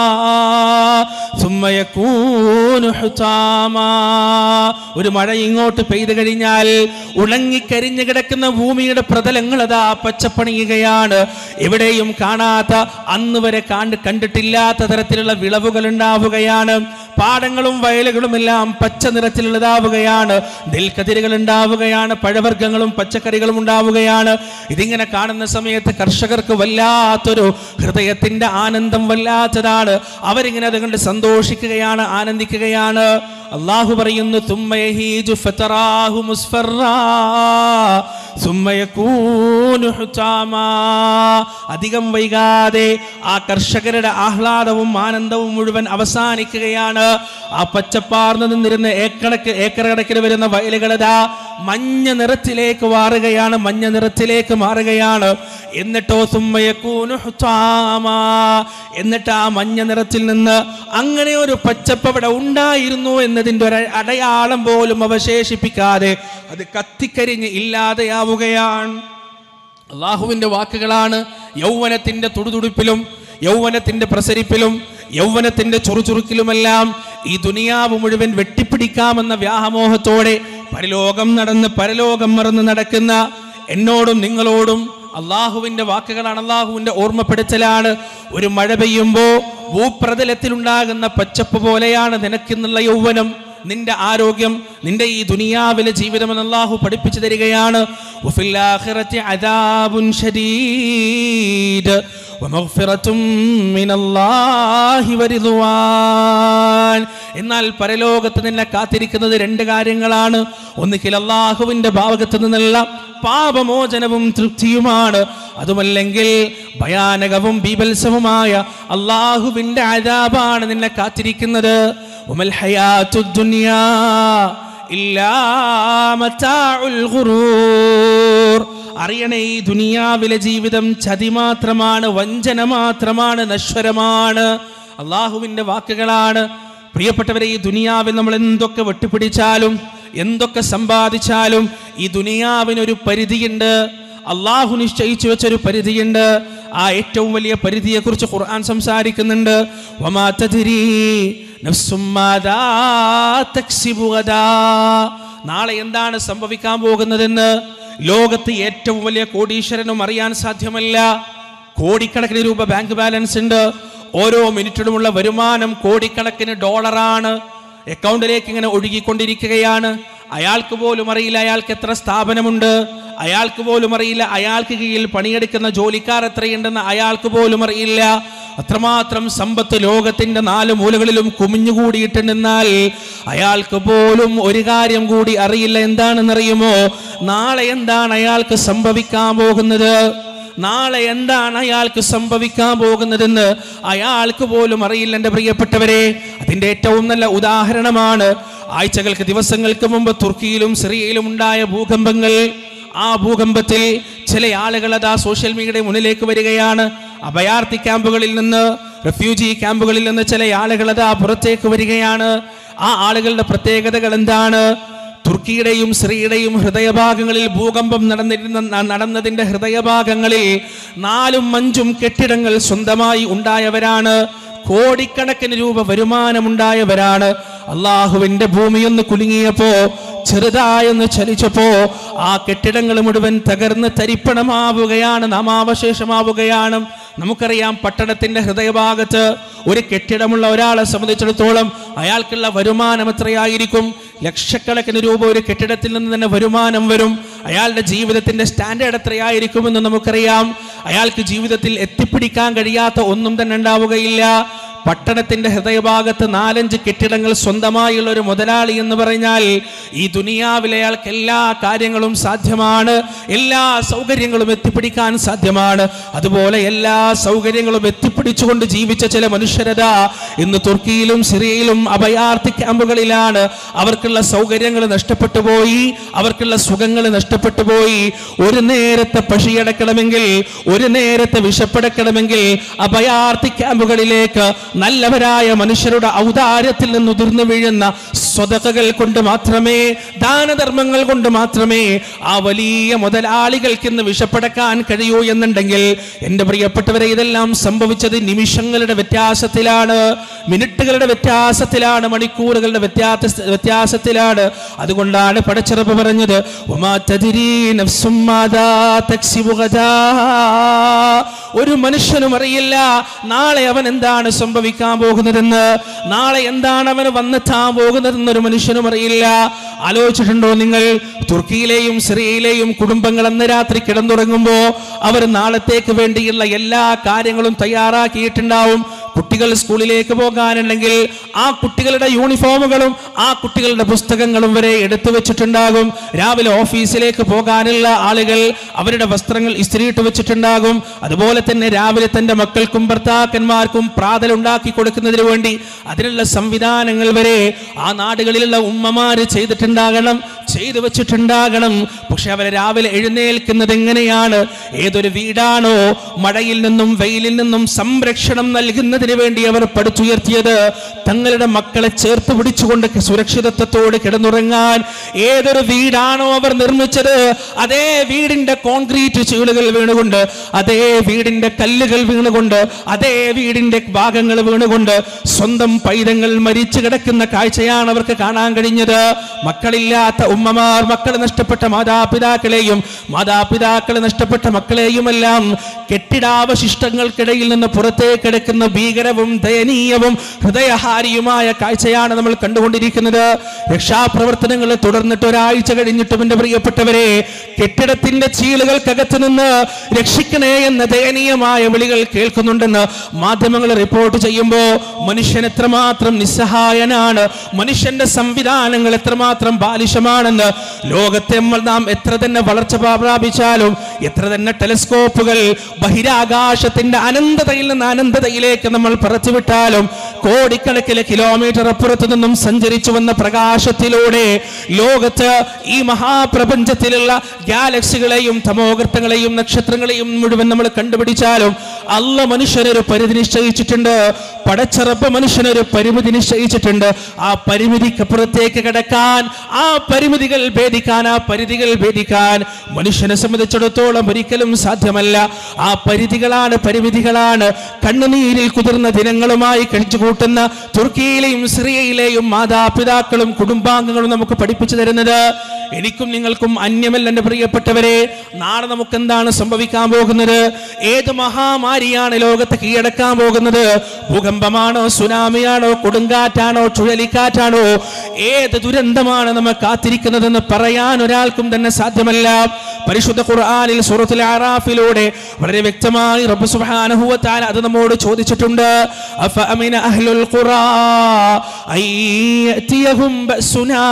ثم يكون حطاما ഒരു മഴ ഇങ്ങോട്ട് പെയ്തു കഴിഞ്ഞാൽ ഉണങ്ങിക്കരിഞ്ഞു കിടക്കുന്ന ഭൂമിയുടെ പ്രതലങ്ങൾ അതാ പച്ചപ്പണിയുകയാണ് എവിടെയും കാണാത്ത അന്ന് വരെ കാണ്ട് കണ്ടിട്ടില്ലാത്ത തരത്തിലുള്ള വിളവുകൾ ഉണ്ടാവുകയാണ് പാടങ്ങളും വയലുകളും എല്ലാം പച്ച നിറത്തിലുള്ളതാവുകയാണ് നെൽക്കതിരുകൾ ഉണ്ടാവുകയാണ് പഴവർഗ്ഗങ്ങളും പച്ചക്കറികളും ഉണ്ടാവുകയാണ് ഇതിങ്ങനെ കാണുന്ന സമയത്ത് കർഷകർക്ക് വല്ലാത്തൊരു ഹൃദയത്തിന്റെ ആനന്ദം വല്ലാത്തതാണ് അവരിങ്ങനെ അതുകൊണ്ട് സന്തോഷിക്കുകയാണ് ആനന്ദിക്കുകയാണ് അള്ളാഹു പറയുന്നു തുമ്മയഹീജു ഫതറാഹു മുസ്ഫറാ ثم يكون حطاما അധികം വൈകാതെ ആ കർഷകരുടെ ആഹ്ലാദവും ആനന്ദവും മുഴുവൻ അവസാനിക്കുകയാണ് ആ പച്ചപ്പാർന്നു നിന്നിരുന്ന ഏക്കണക്ക് ഏക്കർ കണക്കിന് വരുന്ന വയലുകളതാ മഞ്ഞ നിറത്തിലേക്ക് മാറുകയാണ് മഞ്ഞ നിറത്തിലേക്ക് മാറുകയാണ് എന്നിട്ടോ സുമ്മയക്കൂനു ഹുത്താമാ. എന്നിട്ട് ആ മഞ്ഞ നിറത്തിൽ നിന്ന് അങ്ങനെ ഒരു പച്ചപ്പ് അവിടെ ഉണ്ടായിരുന്നു എന്നതിൻ്റെ ഒരു അടയാളം പോലും അവശേഷിപ്പിക്കാതെ അത് കത്തിക്കരിഞ്ഞ് ഇല്ലാതെയാവുകയാണ് അള്ളാഹുവിൻ്റെ വാക്കുകളാണ് യൗവനത്തിൻ്റെ തുടുതുടുപ്പിലും യൗവനത്തിൻ്റെ പ്രസരിപ്പിലും യൗവനത്തിൻ്റെ ചുറുചുറുക്കിലുമെല്ലാം ഈ ദുനിയാവ് മുഴുവൻ വെട്ടിപ്പിടിക്കാമെന്ന വ്യാഹമോഹത്തോടെ പരലോകം നടന്ന് പരലോകം മറന്ന് നടക്കുന്ന എന്നോടും നിങ്ങളോടും അള്ളാഹുവിൻ്റെ വാക്കുകളാണ് അള്ളാഹുവിൻ്റെ ഓർമ്മപ്പെടുത്തലാണ് ഒരു മഴ പെയ്യുമ്പോൾ ഭൂപ്രതലത്തിലുണ്ടാകുന്ന പച്ചപ്പ് പോലെയാണ് നിനക്കെന്നുള്ള യൗവനം നിന്റെ ആരോഗ്യം നിന്റെ ഈ ദുനിയാവിലെ ജീവിതം എന്ന് അള്ളാഹു പഠിപ്പിച്ചു തരികയാണ് വഫിൽ ആഖിറത്തി അദാബുൻ ശദീദ് വമഗ്ഫിറത്തും മിനല്ലാഹി വരിദ്വാൻ എന്നാൽ പരലോകത്ത് നിന്നെ കാത്തിരിക്കുന്നത് രണ്ട് കാര്യങ്ങളാണ് ഒന്നുകിൽ അള്ളാഹുവിന്റെ ഭാവകത്ത് നിന്നുള്ള പാപമോചനവും തൃപ്തിയുമാണ് അതുമല്ലെങ്കിൽ ഭയാനകവും ബീഭത്സവുമായ അള്ളാഹുവിന്റെ അതാപാണ് നിന്നെ കാത്തിരിക്കുന്നത് وما الحياة الدنيا إلا متاع الغرور അറിയണേ ഈ ദുനിയാവിലെ ജീവിതം ചതി മാത്രമാണ് വഞ്ചന മാത്രമാണ് നശ്വരമാണ് അള്ളാഹുവിൻ്റെ വാക്കുകളാണ് പ്രിയപ്പെട്ടവരെ ഈ ദുനിയാവിൽ നമ്മൾ എന്തൊക്കെ വെട്ടിപ്പിടിച്ചാലും എന്തൊക്കെ സമ്പാദിച്ചാലും ഈ ദുനിയാവിനൊരു പരിധിയുണ്ട് അള്ളാഹു നിശ്ചയിച്ചു വെച്ചൊരു പരിധിയുണ്ട് ആ ഏറ്റവും വലിയ പരിധിയെക്കുറിച്ച് ഖുർആൻ സംസാരിക്കുന്നുണ്ട് വമാ തദ്രീ നഫ്സും മാദാ തക്സിബു ഗദാ. നാളെ എന്താണ് സംഭവിക്കാൻ പോകുന്നതെന്ന് ലോകത്ത് ഏറ്റവും വലിയ കോടീശ്വരനും അറിയാൻ സാധ്യമല്ല കോടിക്കണക്കിന് രൂപ ബാങ്ക് ബാലൻസ് ഉണ്ട് ഓരോ മിനിറ്റിലുമുള്ള വരുമാനം കോടിക്കണക്കിന് ഡോളറാണ് അക്കൗണ്ടിലേക്ക് ഇങ്ങനെ ഒഴുകിക്കൊണ്ടിരിക്കുകയാണ് അയാൾക്ക് പോലും അറിയില്ല അയാൾക്ക് എത്ര സ്ഥാപനമുണ്ട് അയാൾക്ക് പോലും അറിയില്ല അയാൾക്ക് കീഴിൽ പണിയെടുക്കുന്ന ജോലിക്കാർ എത്രയുണ്ടെന്ന് അയാൾക്ക് പോലും അറിയില്ല അത്രമാത്രം സമ്പത്ത് ലോകത്തിന്റെ നാല് മൂലകളിലും കുമിഞ്ഞുകൂടിയിട്ടുണ്ടെന്നാൽ അയാൾക്ക് പോലും ഒരു കാര്യം കൂടി അറിയില്ല എന്താണെന്നറിയുമോ നാളെ എന്താണ് അയാൾക്ക് സംഭവിക്കാൻ പോകുന്നത് നാളെ എന്താണ് അയാൾക്ക് സംഭവിക്കാൻ പോകുന്നതെന്ന് അയാൾക്ക് പോലും അറിയില്ല എൻ്റെ പ്രിയപ്പെട്ടവരെ അതിൻ്റെ ഏറ്റവും നല്ല ഉദാഹരണമാണ് ആഴ്ചകൾക്ക് ദിവസങ്ങൾക്ക് മുമ്പ് തുർക്കിയിലും സിറിയയിലും ഉണ്ടായ ഭൂകമ്പങ്ങൾ ആ ഭൂകമ്പത്തിൽ ചില ആളുകൾ അതാ സോഷ്യൽ മീഡിയയുടെ മുന്നിലേക്ക് വരികയാണ് അഭയാർത്ഥി ക്യാമ്പുകളിൽ നിന്ന് റെഫ്യൂജി ക്യാമ്പുകളിൽ നിന്ന് ചില ആളുകൾ അതാ പുറത്തേക്ക് വരികയാണ് ആ ആളുകളുടെ പ്രത്യേകതകൾ എന്താണ് തുർക്കിയുടെയും സിറിയയുടെയും ഹൃദയഭാഗങ്ങളിൽ ഭൂകമ്പം നടന്നിരുന്ന ന- നടന്നതിന്റെ ഹൃദയഭാഗങ്ങളിൽ നാലും അഞ്ചും കെട്ടിടങ്ങൾ സ്വന്തമായി ഉണ്ടായവരാണ് കോടിക്കണക്കിന് രൂപ വരുമാനമുണ്ടായവരാണ് അള്ളാഹുവിന്റെ ഭൂമിയൊന്ന് കുലുങ്ങിയപ്പോ ചെറുതായൊന്ന് ചലിച്ചപ്പോ ആ കെട്ടിടങ്ങൾ മുഴുവൻ തകർന്ന് തരിപ്പണമാവുകയാണ് നാമാവശേഷമാവുകയാണ് നമുക്കറിയാം പട്ടണത്തിന്റെ ഹൃദയഭാഗത്ത് ഒരു കെട്ടിടമുള്ള ഒരാളെ സംബന്ധിച്ചിടത്തോളം അയാൾക്കുള്ള വരുമാനം എത്രയായിരിക്കും ലക്ഷക്കണക്കിന് രൂപ ഒരു കെട്ടിടത്തിൽ നിന്ന് തന്നെ വരുമാനം വരും അയാളുടെ ജീവിതത്തിന്റെ സ്റ്റാൻഡേർഡ് എത്രയായിരിക്കുമെന്ന് നമുക്കറിയാം അയാൾക്ക് ജീവിതത്തിൽ എത്തിപ്പിടിക്കാൻ കഴിയാത്ത ഒന്നും തന്നെ ഉണ്ടാവുകയില്ല പട്ടണത്തിന്റെ ഹൃദയഭാഗത്ത് നാലഞ്ച് കെട്ടിടങ്ങൾ സ്വന്തമായുള്ള ഒരു മുതലാളി എന്ന് പറഞ്ഞാൽ ഈ ദുനിയാവിലെ അയാൾക്ക് എല്ലാ കാര്യങ്ങളും സാധ്യമാണ് എല്ലാ സൗകര്യങ്ങളും എത്തിപ്പിടിക്കാൻ സാധ്യമാണ് അതുപോലെ എല്ലാ സൗകര്യങ്ങളും എത്തിപ്പിടിച്ചുകൊണ്ട് ജീവിച്ച ചില മനുഷ്യരത ഇന്ന് തുർക്കിയിലും സിറിയയിലും അഭയാർത്ഥി ക്യാമ്പുകളിലാണ് അവർക്കുള്ള സൗകര്യങ്ങൾ നഷ്ടപ്പെട്ടു പോയി അവർക്കുള്ള സുഖങ്ങൾ നഷ്ടപ്പെട്ടു പോയി ഒരു നേരത്തെ പശിയടക്കണമെങ്കിൽ ഒരു നേരത്തെ വിശപ്പടക്കണമെങ്കിൽ അഭയാർത്ഥി ക്യാമ്പുകളിലേക്ക് നല്ലവരായ മനുഷ്യരുടെ ഔദാര്യത്തിൽ നിന്ന് ഉതിർന്നു വീഴുന്ന സ്വതകൾ കൊണ്ട് മാത്രമേ ദാനധർമ്മങ്ങൾ കൊണ്ട് മാത്രമേ ആ വലിയ മുതലാളികൾക്ക് ഇന്ന് വിശപ്പടക്കാൻ കഴിയൂ എന്നുണ്ടെങ്കിൽ എൻ്റെ പ്രിയപ്പെട്ടവരെ ഇതെല്ലാം സംഭവിച്ചത് നിമിഷങ്ങളുടെ വ്യത്യാസത്തിലാണ് മിനിറ്റുകളുടെ വ്യത്യാസത്തിലാണ് മണിക്കൂറുകളുടെ വ്യത്യാസ വ്യത്യാസത്തിലാണ് അതുകൊണ്ടാണ് പടച്ചിറപ്പ് പറഞ്ഞത് "വമാ തദ്രീ നഫ്സും മാതാ തക്സിബു ഗദാ." ഒരു മനുഷ്യനും അറിയില്ല നാളെ അവൻ എന്താണ് സംഭവിക്കാൻ പോകുന്നതെന്ന് നാളെ എന്താണ് അവന് വന്നെത്താൻ പോകുന്നതെന്ന് ഒരു മനുഷ്യനും അറിയില്ല ആലോചിച്ചിട്ടുണ്ടോ നിങ്ങൾ തുർക്കിയിലെയും സിറിയയിലെയും കുടുംബങ്ങൾ അന്ന് രാത്രി കിടന്നുറങ്ങുമ്പോ അവർ നാളത്തേക്ക് വേണ്ടിയുള്ള എല്ലാ കാര്യങ്ങളും തയ്യാറാക്കിയിട്ടുണ്ടാവും കുട്ടികൾ സ്കൂളിലേക്ക് പോകാനുണ്ടെങ്കിൽ ആ കുട്ടികളുടെ യൂണിഫോമുകളും ആ കുട്ടികളുടെ പുസ്തകങ്ങളും വരെ എടുത്തു വെച്ചിട്ടുണ്ടാകും രാവിലെ ഓഫീസിലേക്ക് പോകാനുള്ള ആളുകൾ അവരുടെ വസ്ത്രങ്ങൾ ഇസ്ത്രീയിട്ട് വെച്ചിട്ടുണ്ടാകും അതുപോലെ തന്നെ രാവിലെ തന്റെ മക്കൾക്കും ഭർത്താക്കന്മാർക്കും പ്രാതൽ ഉണ്ടാക്കി കൊടുക്കുന്നതിന് വേണ്ടി അതിനുള്ള സംവിധാനങ്ങൾ വരെ ആ നാടുകളിലുള്ള ഉമ്മമാര് ചെയ്തിട്ടുണ്ടാകണം ചെയ്തു വെച്ചിട്ടുണ്ടാകണം പക്ഷെ അവരെ രാവിലെ എഴുന്നേൽക്കുന്നത് എങ്ങനെയാണ് ഏതൊരു വീടാണോ മഴയിൽ നിന്നും വെയിലിൽ നിന്നും സംരക്ഷണം നൽകുന്നതിന് വേണ്ടി അവർ പടുത്തുയർത്തിയത് തങ്ങളുടെ മക്കളെ ചേർത്ത് പിടിച്ചുകൊണ്ട് സുരക്ഷിതത്വത്തോട് കിടന്നുറങ്ങാൻ ഏതൊരു വീടാണോ അവർ നിർമ്മിച്ചത് അതേ വീടിന്റെ കോൺക്രീറ്റ് ചീളുകൾ വീണുകൊണ്ട് അതേ വീടിന്റെ കല്ലുകൾ വീണുകൊണ്ട് അതേ വീടിന്റെ ഭാഗങ്ങൾ വീണുകൊണ്ട് സ്വന്തം പൈതങ്ങൾ മരിച്ചു കിടക്കുന്ന കാഴ്ചയാണ് അവർക്ക് കാണാൻ കഴിഞ്ഞത് മക്കളില്ലാത്ത ഉമ്മമാർ മക്കളെ നഷ്ടപ്പെട്ട മാതാപിതാക്കളെയും മാതാപിതാക്കളെ നഷ്ടപ്പെട്ട മക്കളെയുമെല്ലാം കെട്ടിടാവശിഷ്ടങ്ങൾക്കിടയിൽ നിന്ന് പുറത്തേക്ക് എടുക്കുന്ന ഭീകരവും ദയനീയവും ഹൃദയഹാരിയുമായ കാഴ്ചയാണ് നമ്മൾ കണ്ടുകൊണ്ടിരിക്കുന്നത് രക്ഷാപ്രവർത്തനങ്ങൾ തുടർന്നിട്ട് ഒരാഴ്ച കഴിഞ്ഞിട്ടും എൻ്റെ പ്രിയപ്പെട്ടവരെ കെട്ടിടത്തിന്റെ ചീളുകൾക്കകത്ത് നിന്ന് രക്ഷിക്കണേ എന്ന ദയനീയമായ വിളികൾ കേൾക്കുന്നുണ്ടെന്ന് മാധ്യമങ്ങൾ റിപ്പോർട്ട് ചെയ്യുമ്പോൾ മനുഷ്യൻ എത്രമാത്രം നിസ്സഹായനാണ് മനുഷ്യന്റെ സംവിധാനങ്ങൾ എത്രമാത്രം ബാലിശമാണെന്ന് ലോകത്തെ നമ്മൾ നാം എത്ര തന്നെ വളർച്ച പ്രാപിച്ചാലും എത്ര തന്നെ ടെലിസ്കോപ്പുകൾ ബഹിരാകാശത്തിന്റെ അനന്തതയിൽ നിന്ന് അനന്തതയിലേക്ക് നമ്മൾ പറച്ചുവിട്ടാലും കോടിക്കണക്കിന് കിലോമീറ്റർ അപ്പുറത്തു നിന്നും സഞ്ചരിച്ചു വന്ന പ്രകാശത്തിലൂടെ ലോകത്ത് ഈ മഹാപ്രപഞ്ചത്തിലുള്ള ഗാലക്സികളെയും തമോഗർത്തങ്ങളെയും നക്ഷത്രങ്ങളെയും മുഴുവൻ നമ്മൾ കണ്ടുപിടിച്ചാലും അല്ല മനുഷ്യനൊരു പരിധി നിശ്ചയിച്ചിട്ടുണ്ട് പടച്ചറപ്പ് മനുഷ്യനൊരു പരിമിതി നിശ്ചയിച്ചിട്ടുണ്ട് ആ പരിമിതിക്കപ്പുറത്തേക്ക് കിടക്കാൻ ആ പരിമിതികൾ ഭേദിക്കാൻ ആ പരിധികൾ ഭേദിക്കാൻ മനുഷ്യനെ സംബന്ധിച്ചിടത്തോളം ഒരിക്കലും സാധ്യമല്ല ആ പരിധികളാണ് പരിമിതികളാണ് കണ്ണുനീരിൽ കുതിർന്ന ദിനങ്ങളുമായി കഴിച്ചു കൂട്ടുന്ന തുർക്കിയിലെയും സിറിയയിലെയും മാതാപിതാക്കളും കുടുംബാംഗങ്ങളും നമുക്ക് പഠിപ്പിച്ചു തരുന്നത് എനിക്കും നിങ്ങൾക്കും അന്യമല്ല എൻ്റെ പ്രിയപ്പെട്ടവരെ നാളെ നമുക്ക് എന്താണ് സംഭവിക്കാൻ പോകുന്നത് ഏത് മഹാമാരിയാണ് ലോകത്തെ കീഴടക്കാൻ പോകുന്നത് ഭൂകമ്പമാണോ സുനാമിയാണോ കൊടുങ്കാറ്റാണോ ചുഴലിക്കാറ്റാണോ ഏത് ദുരന്തമാണ് നമ്മൾ കാത്തിരിക്കുന്നതെന്ന് പറയാൻ ഒരാൾക്കും തന്നെ സാധ്യമല്ല പരിശുദ്ധ ഖുർആനിൽ സൂറത്തുൽ ആറാഫിലൂടെ വളരെ വ്യക്തമായി റബ്ബ് സുബ്ഹാനഹു വ തആല അത് നമ്മോട് ചോദിച്ചിട്ടുണ്ട് അഫ അമിന അഹ്ലുൽ ഖുറാ അൻ യഅതിയഹും ബഅസുനാ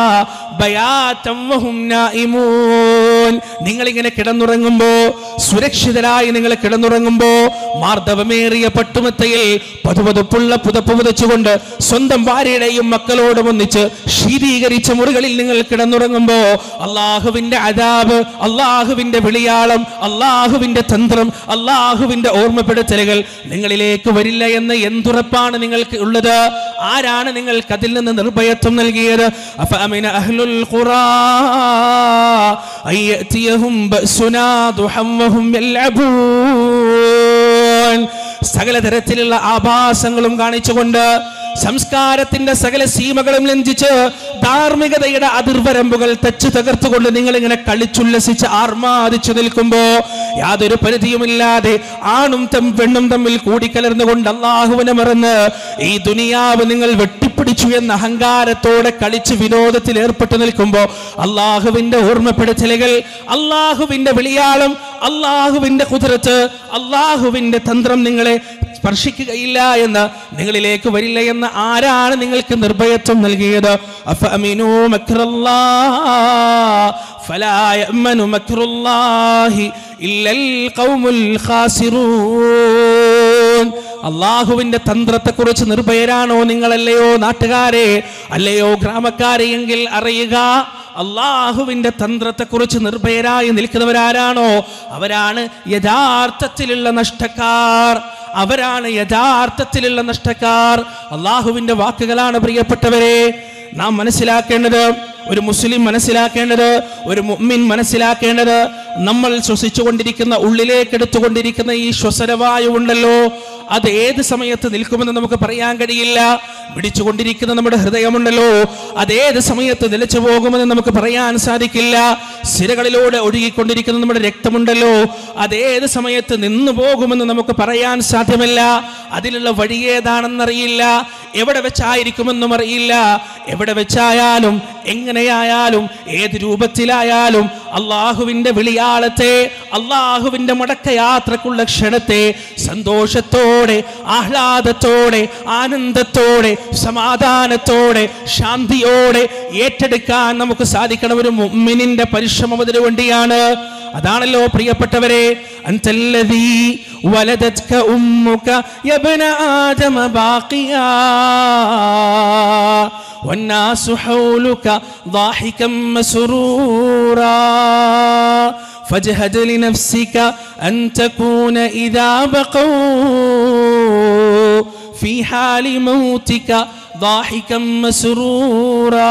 ബയാതം വഹും നായിമൂൻ നിങ്ങൾ ഇങ്ങനെ കിടന്നുറങ്ങുമ്പോ സുരക്ഷിതരായി നിങ്ങൾ കിടന്നുറങ്ങുമ്പോ മാർദ്ദവമേറിയ പട്ടുമത്തയിൽ പതുപതുപ്പുള്ള പുതപ്പ് പുതച്ചുകൊണ്ട് സ്വന്തം ഭാര്യയുടെയും മക്കളോടും ഒന്നിച്ച് ശീതീകരിച്ച മുറികളിൽ നിങ്ങൾ കിടന്നുറങ്ങുമ്പോ അള്ളാഹുവിന്റെ അതാബ് അള്ളാഹുവിന്റെ വിളിയാളം അള്ളാഹുവിന്റെ തന്ത്രം അള്ളാഹുവിന്റെ ഓർമ്മപ്പെടുത്തലുകൾ നിങ്ങളിലേക്ക് വരില്ല എന്ന എന്തുറപ്പാണ് നിങ്ങൾക്ക് ഉള്ളത് ആരാണ് നിങ്ങൾക്ക് അതിൽ നിന്ന് നിർഭയത്വം നൽകിയത് അഫഅമിന അഹ്ലുൽ ഖുറാ അയ്യതിയഹും ബഅസുനാ ദുഹം വഹും യൽഅബൂൻ സകല തരത്തിലുള്ള ആഭാസങ്ങളും കാണിച്ചുകൊണ്ട് സംസ്കാരത്തിന്റെ സകല സീമകളും ലംഘിച്ച് ധാർമ്മികതയുടെ അതിർവരമ്പുകൾ തച്ചു തകർത്തുകൊണ്ട് നിങ്ങൾ ഇങ്ങനെ കളിച്ചുല്ലസിച്ച് ആർമാദിച്ചു നിൽക്കുമ്പോ യാതൊരു പരിധിയുമില്ലാതെ ആണും തം പെണ്ണും തമ്മിൽ കൂടിക്കലർന്നുകൊണ്ട് അള്ളാഹുവിനെ മറന്ന് ഈ ദുനിയാവ് നിങ്ങൾ വെട്ടിപ്പിടിച്ചു എന്ന അഹങ്കാരത്തോടെ കളിച്ച് വിനോദത്തിൽ ഏർപ്പെട്ടു നിൽക്കുമ്പോ അള്ളാഹുവിന്റെ ഓർമ്മപ്പെടുത്തലുകൾ അള്ളാഹുവിന്റെ വിളിയാളം അള്ളാഹുവിന്റെ കുതിരത്ത് അള്ളാഹുവിന്റെ തന്ത്രം നിങ്ങളെ സ്പർശിക്കുകയില്ല എന്ന് നിങ്ങളിലേക്ക് വരില്ല എന്ന് ആരാണ് നിങ്ങൾക്ക് നിർഭയത്വം നൽകിയത് അഫഅമിനൂ മക്റല്ലാഹ് ഫലാ യഅ്മനു മക്റുല്ലാഹി ഇല്ലൽ ഖൗമുൽ ഖാസിറൂൻ അള്ളാഹുവിന്റെ തന്ത്രത്തെക്കുറിച്ച് നിർഭയരാണോ നിങ്ങളല്ലയോ നാട്ടുകാരെ അല്ലയോ ഗ്രാമക്കാരെ എങ്കിൽ അറിയുക അള്ളാഹുവിന്റെ തന്ത്രത്തെക്കുറിച്ച് നിർഭയരായി നിൽക്കുന്നവരാരാണോ അവരാണ് യഥാർത്ഥത്തിലുള്ള നഷ്ടക്കാർ അവരാണ് യഥാർത്ഥത്തിലുള്ള നഷ്ടക്കാർ അള്ളാഹുവിന്റെ വാക്കുകളാണ് പ്രിയപ്പെട്ടവരെ നാം മനസ്സിലാക്കേണ്ടത് ഒരു മുസ്ലിം മനസ്സിലാക്കേണ്ടത് ഒരു മുഅ്മിൻ മനസ്സിലാക്കേണ്ടത് നമ്മൾ ശ്വസിച്ചുകൊണ്ടിരിക്കുന്ന ഉള്ളിലേക്ക് എടുത്തുകൊണ്ടിരിക്കുന്ന ഈ ശ്വസനവായു ഉണ്ടല്ലോ അത് ഏത് സമയത്ത് നിൽക്കുമെന്ന് നമുക്ക് പറയാൻ കഴിയില്ല പിടിച്ചുകൊണ്ടിരിക്കുന്ന നമ്മുടെ ഹൃദയമുണ്ടല്ലോ അത് ഏത് സമയത്ത് നിലച്ചു പോകുമെന്ന് നമുക്ക് പറയാൻ സാധിക്കില്ല സിരകളിലൂടെ ഒഴുകിക്കൊണ്ടിരിക്കുന്ന നമ്മുടെ രക്തമുണ്ടല്ലോ അത് ഏത് സമയത്ത് നിന്നു പോകുമെന്ന് നമുക്ക് പറയാൻ സാധ്യമല്ല അതിലുള്ള വഴി ഏതാണെന്നറിയില്ല എവിടെ വെച്ചായിരിക്കുമെന്നും അറിയില്ല എവിടെ വെച്ചായാലും എങ്ങനെയായാലും ഏത് രൂപത്തിലായാലും അള്ളാഹുവിന്റെ വിളിയാളത്തെ അള്ളാഹുവിന്റെ മടക്കയാത്രക്കുള്ള ക്ഷണത്തെ സന്തോഷത്തോടെ ആഹ്ലാദത്തോടെ ആനന്ദത്തോടെ സമാധാനത്തോടെ ശാന്തിയോടെ ഏറ്റെടുക്കാൻ നമുക്ക് സാധിക്കണം ഒരു മുഅ്മിനിന്റെ പരിശ്രമം അതിനു വേണ്ടിയാണ് അതാണല്ലോ പ്രിയപ്പെട്ടവരെ അന്തല്ലദീ ولدتك أمك يا ابن آدم باقيا والناس حولك ضاحكا مسرورا فاجهد لنفسك أن تكون إذا بقوا في حال موتك ضاحكا مسرورا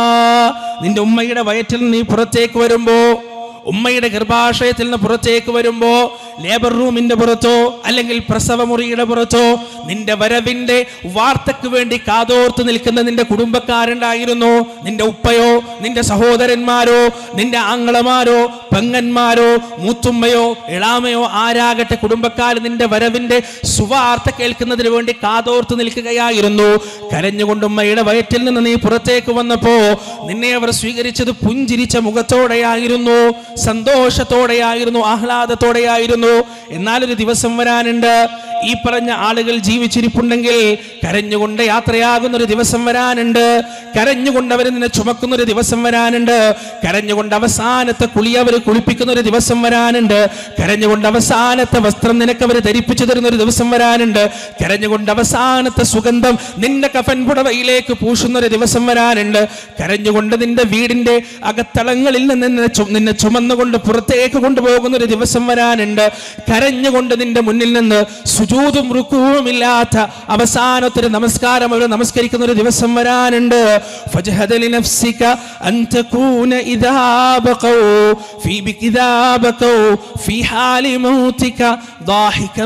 നിന്റെ ഉമ്മയുടെ വയറ്റിൽ നീ പുറത്തേക്ക് വരുമ്പോ ഉമ്മയുടെ ഗർഭാശയത്തിൽ നിന്ന് പുറത്തേക്ക് വരുമ്പോ ലേബർ റൂമിന്റെ പുറത്തോ അല്ലെങ്കിൽ പ്രസവമുറിയുടെ പുറത്തോ നിന്റെ വരവിന്റെ വാർത്തക്ക് വേണ്ടി കാതോർത്ത് നിൽക്കുന്ന നിന്റെ കുടുംബക്കാരുണ്ടായിരുന്നു നിന്റെ ഉപ്പയോ നിന്റെ സഹോദരന്മാരോ നിന്റെ ആങ്ങളമാരോ പെങ്ങന്മാരോ മൂത്തുമ്മയോ ഇളാമയോ ആരാകട്ടെ കുടുംബക്കാർ നിന്റെ വരവിന്റെ സുവാർത്ത കേൾക്കുന്നതിന് വേണ്ടി കാതോർത്ത് നിൽക്കുകയായിരുന്നു കരഞ്ഞുകൊണ്ട് ഉമ്മയുടെ വയറ്റിൽ നിന്ന് നീ പുറത്തേക്ക് വന്നപ്പോ നിന്നെ അവർ സ്വീകരിച്ചത് പുഞ്ചിരിച്ച മുഖത്തോടെയായിരുന്നു സന്തോഷത്തോടെയായിരുന്നു ആഹ്ലാദത്തോടെയായിരുന്നു എന്നാൽ ഒരു ദിവസം വരാനുണ്ട് ഈ പറഞ്ഞ ആളുകൾ ജീവിച്ചിരിപ്പുണ്ടെങ്കിൽ കരഞ്ഞുകൊണ്ട് യാത്രയാകുന്ന ഒരു ദിവസം വരാനുണ്ട് കരഞ്ഞുകൊണ്ട് അവർ നിന്നെ ചുമക്കുന്ന ഒരു ദിവസം വരാനുണ്ട് കരഞ്ഞുകൊണ്ട് അവസാനത്തെ കുളി അവർ കുളിപ്പിക്കുന്ന ഒരു ദിവസം വരാനുണ്ട് കരഞ്ഞുകൊണ്ട് അവസാനത്തെ വസ്ത്രം നിനക്ക് അവർ ധരിപ്പിച്ചു തരുന്ന ഒരു ദിവസം വരാനുണ്ട് കരഞ്ഞുകൊണ്ട് അവസാനത്തെ സുഗന്ധം നിന്റെ കഫൻ പുടവയിലേക്ക് പൂശുന്ന ഒരു ദിവസം വരാനുണ്ട് കരഞ്ഞുകൊണ്ട് നിന്റെ വീടിന്റെ അകത്തളങ്ങളിൽ നിന്ന് നിന്നെ ചു- നിന്നെ ചുമന്നുകൊണ്ട് പുറത്തേക്ക് കൊണ്ടുപോകുന്ന ഒരു ദിവസം വരാനുണ്ട് കരഞ്ഞുകൊണ്ട് നിന്റെ മുന്നിൽ നിന്ന് സുജൂതും റുക്കുവും ഇല്ലാത്ത അവസാനത്തൊരു നമസ്കാരം അവർ നമസ്കരിക്കുന്ന ഒരു ദിവസം വരാനുണ്ട് فاجهد لنفسك أن تكون إذا بقوا في بك إذا بقوا في حال موتك ضاحكا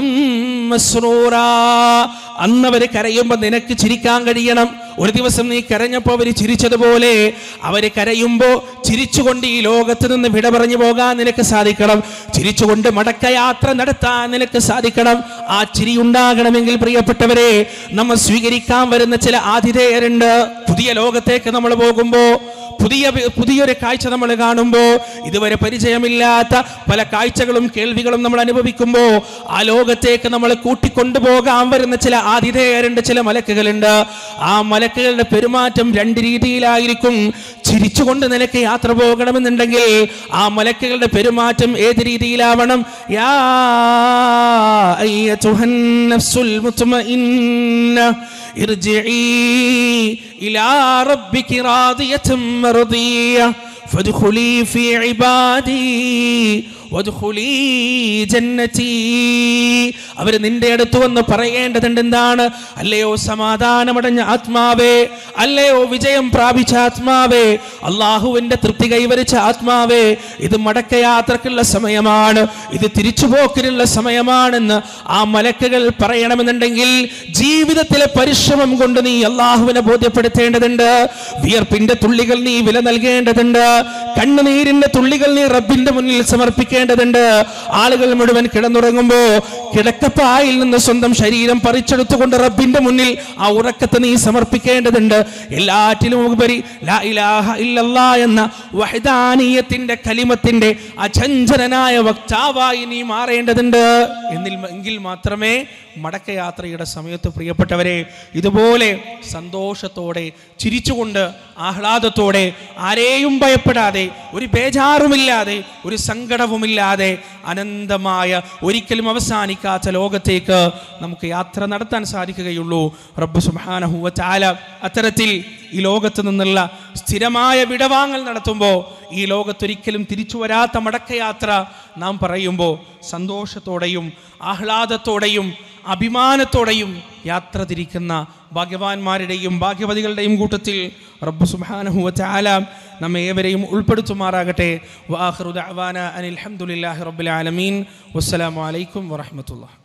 مسرورا അന്നവര് കരയുമ്പോൾ നിനക്ക് ചിരിക്കാൻ കഴിയണം ഒരു ദിവസം നീ കരഞ്ഞപ്പോ അവര് ചിരിച്ചതുപോലെ അവര് കരയുമ്പോ ചിരിച്ചുകൊണ്ട് ഈ ലോകത്ത് നിന്ന് വിട പറഞ്ഞു പോകാൻ നിനക്ക് സാധിക്കണം ചിരിച്ചുകൊണ്ട് മടക്കയാത്ര നടത്താൻ നിനക്ക് സാധിക്കണം ആ ചിരി ഉണ്ടാകണമെങ്കിൽ പ്രിയപ്പെട്ടവരെ നമ്മൾ സ്വീകരിക്കാൻ വരുന്ന ചില ആതിഥേയരുണ്ട് പുതിയ ലോകത്തേക്ക് നമ്മൾ പോകുമ്പോ പുതിയ പുതിയൊരു കാഴ്ച നമ്മൾ കാണുമ്പോൾ ഇതുവരെ പരിചയമില്ലാത്ത പല കാഴ്ചകളും കേൾവികളും നമ്മൾ അനുഭവിക്കുമ്പോൾ ആ ലോകത്തേക്ക് നമ്മൾ കൂട്ടിക്കൊണ്ടുപോകാൻ വരുന്ന ചില ആതിഥേയരുണ്ട് ചില മലക്കുകളുണ്ട് ആ മലക്കുകളുടെ പെരുമാറ്റം രണ്ട് രീതിയിലായിരിക്കും ചിരിച്ചുകൊണ്ട് നിനക്ക് യാത്ര പോകണമെന്നുണ്ടെങ്കിൽ ആ മലക്കുകളുടെ പെരുമാറ്റം ഏത് രീതിയിലാവണം യാ അയ്യതുഹൻ നഫ്സുൽ മുത്മഇന്ന ارجعي إلى ربك راضية مرضية فادخلي في عبادي വദ്ഖുലീ ജന്നതി അവർ നിന്റെ അടുത്ത് വന്ന് പറയേണ്ടതുണ്ട് എന്താണ് അല്ലയോ സമാധാനമടഞ്ഞ ആത്മാവേ അല്ലയോ വിജയം പ്രാപിച്ച ആത്മാവേ അള്ളാഹുവിന്റെ തൃപ്തി കൈവരിച്ച ആത്മാവേ ഇത് മടക്കയാത്രക്കുള്ള സമയമാണ് ഇത് തിരിച്ചുപോക്കിനുള്ള സമയമാണെന്ന് ആ മലക്കുകൾ പറയണമെന്നുണ്ടെങ്കിൽ ജീവിതത്തിലെ പരിശ്രമം കൊണ്ട് നീ അള്ളാഹുവിനെ ബോധ്യപ്പെടുത്തേണ്ടതുണ്ട് വിയർപ്പിന്റെ തുള്ളികൾ നീ വില നൽകേണ്ടതുണ്ട് കണ്ണുനീരിന്റെ തുള്ളികൾ നീ റബ്ബിന്റെ മുന്നിൽ സമർപ്പിക്കേണ്ടതുണ്ട് സമർപ്പിക്കേണ്ടതുണ്ട് ആളുകൾ മുഴുവൻ കിടന്നുറങ്ങുമ്പോ കിടക്കപ്പായിൽ നിന്ന് സ്വന്തം ശരീരം പറിച്ചെടുത്തുകൊണ്ട് റബ്ബിന്റെ മുന്നിൽ ആ ഉറക്കത്തെ നീ സമർപ്പിക്കേണ്ടതുണ്ട് എല്ലാറ്റിലും ഉപരി ലാ ഇലാഹ ഇല്ലല്ലാ എന്ന വഹദാനീയത്തിന്റെ കലിമത്തിന്റെ അചഞ്ചലനായ വക്താവായി നീ മാറേണ്ടതുണ്ട് എന്നിൽ എങ്കിൽ മാത്രമേ മടക്കയാത്രയുടെ സമയത്ത് പ്രിയപ്പെട്ടവരെ ഇതുപോലെ സന്തോഷത്തോടെ ചിരിച്ചുകൊണ്ട് ആഹ്ലാദത്തോടെ ആരെയും ഭയപ്പെടാതെ ഒരു ബേജാറുമില്ലാതെ ഒരു സങ്കടവുമില്ലാതെ അനന്തമായ ഒരിക്കലും അവസാനിക്കാത്ത ലോകത്തേക്ക് നമുക്ക് യാത്ര നടത്താൻ സാധിക്കുകയുള്ളൂ റബ്ബ് സുബ്ഹാനഹു വ തആല അത്തരത്തിൽ ഈ ലോകത്ത് നിന്നുള്ള സ്ഥിരമായ വിടവാങ്ങൽ നടത്തുമ്പോൾ ഈ ലോകത്തൊരിക്കലും തിരിച്ചു വരാത്ത മടക്കയാത്ര നാം പറയുമ്പോൾ സന്തോഷത്തോടെയും ആഹ്ലാദത്തോടെയും അഭിമാനത്തോടെയും യാത്ര തിരിക്കുന്ന ഭാഗ്യവാന്മാരുടെയും ഭാഗ്യവതികളുടെയും കൂട്ടത്തിൽ റബ്ബ് സുബ്ഹാനഹു വ തആല നമ്മെ ഏവരെയും ഉൾപ്പെടുത്തുമാറാകട്ടെ വാഖിറു ദഅവാന അനിൽ ഹംദുലില്ലാഹി റബ്ബിൽ ആലമീൻ വസ്സലാമു അലൈക്കും വറഹ്മത്തുള്ളാഹി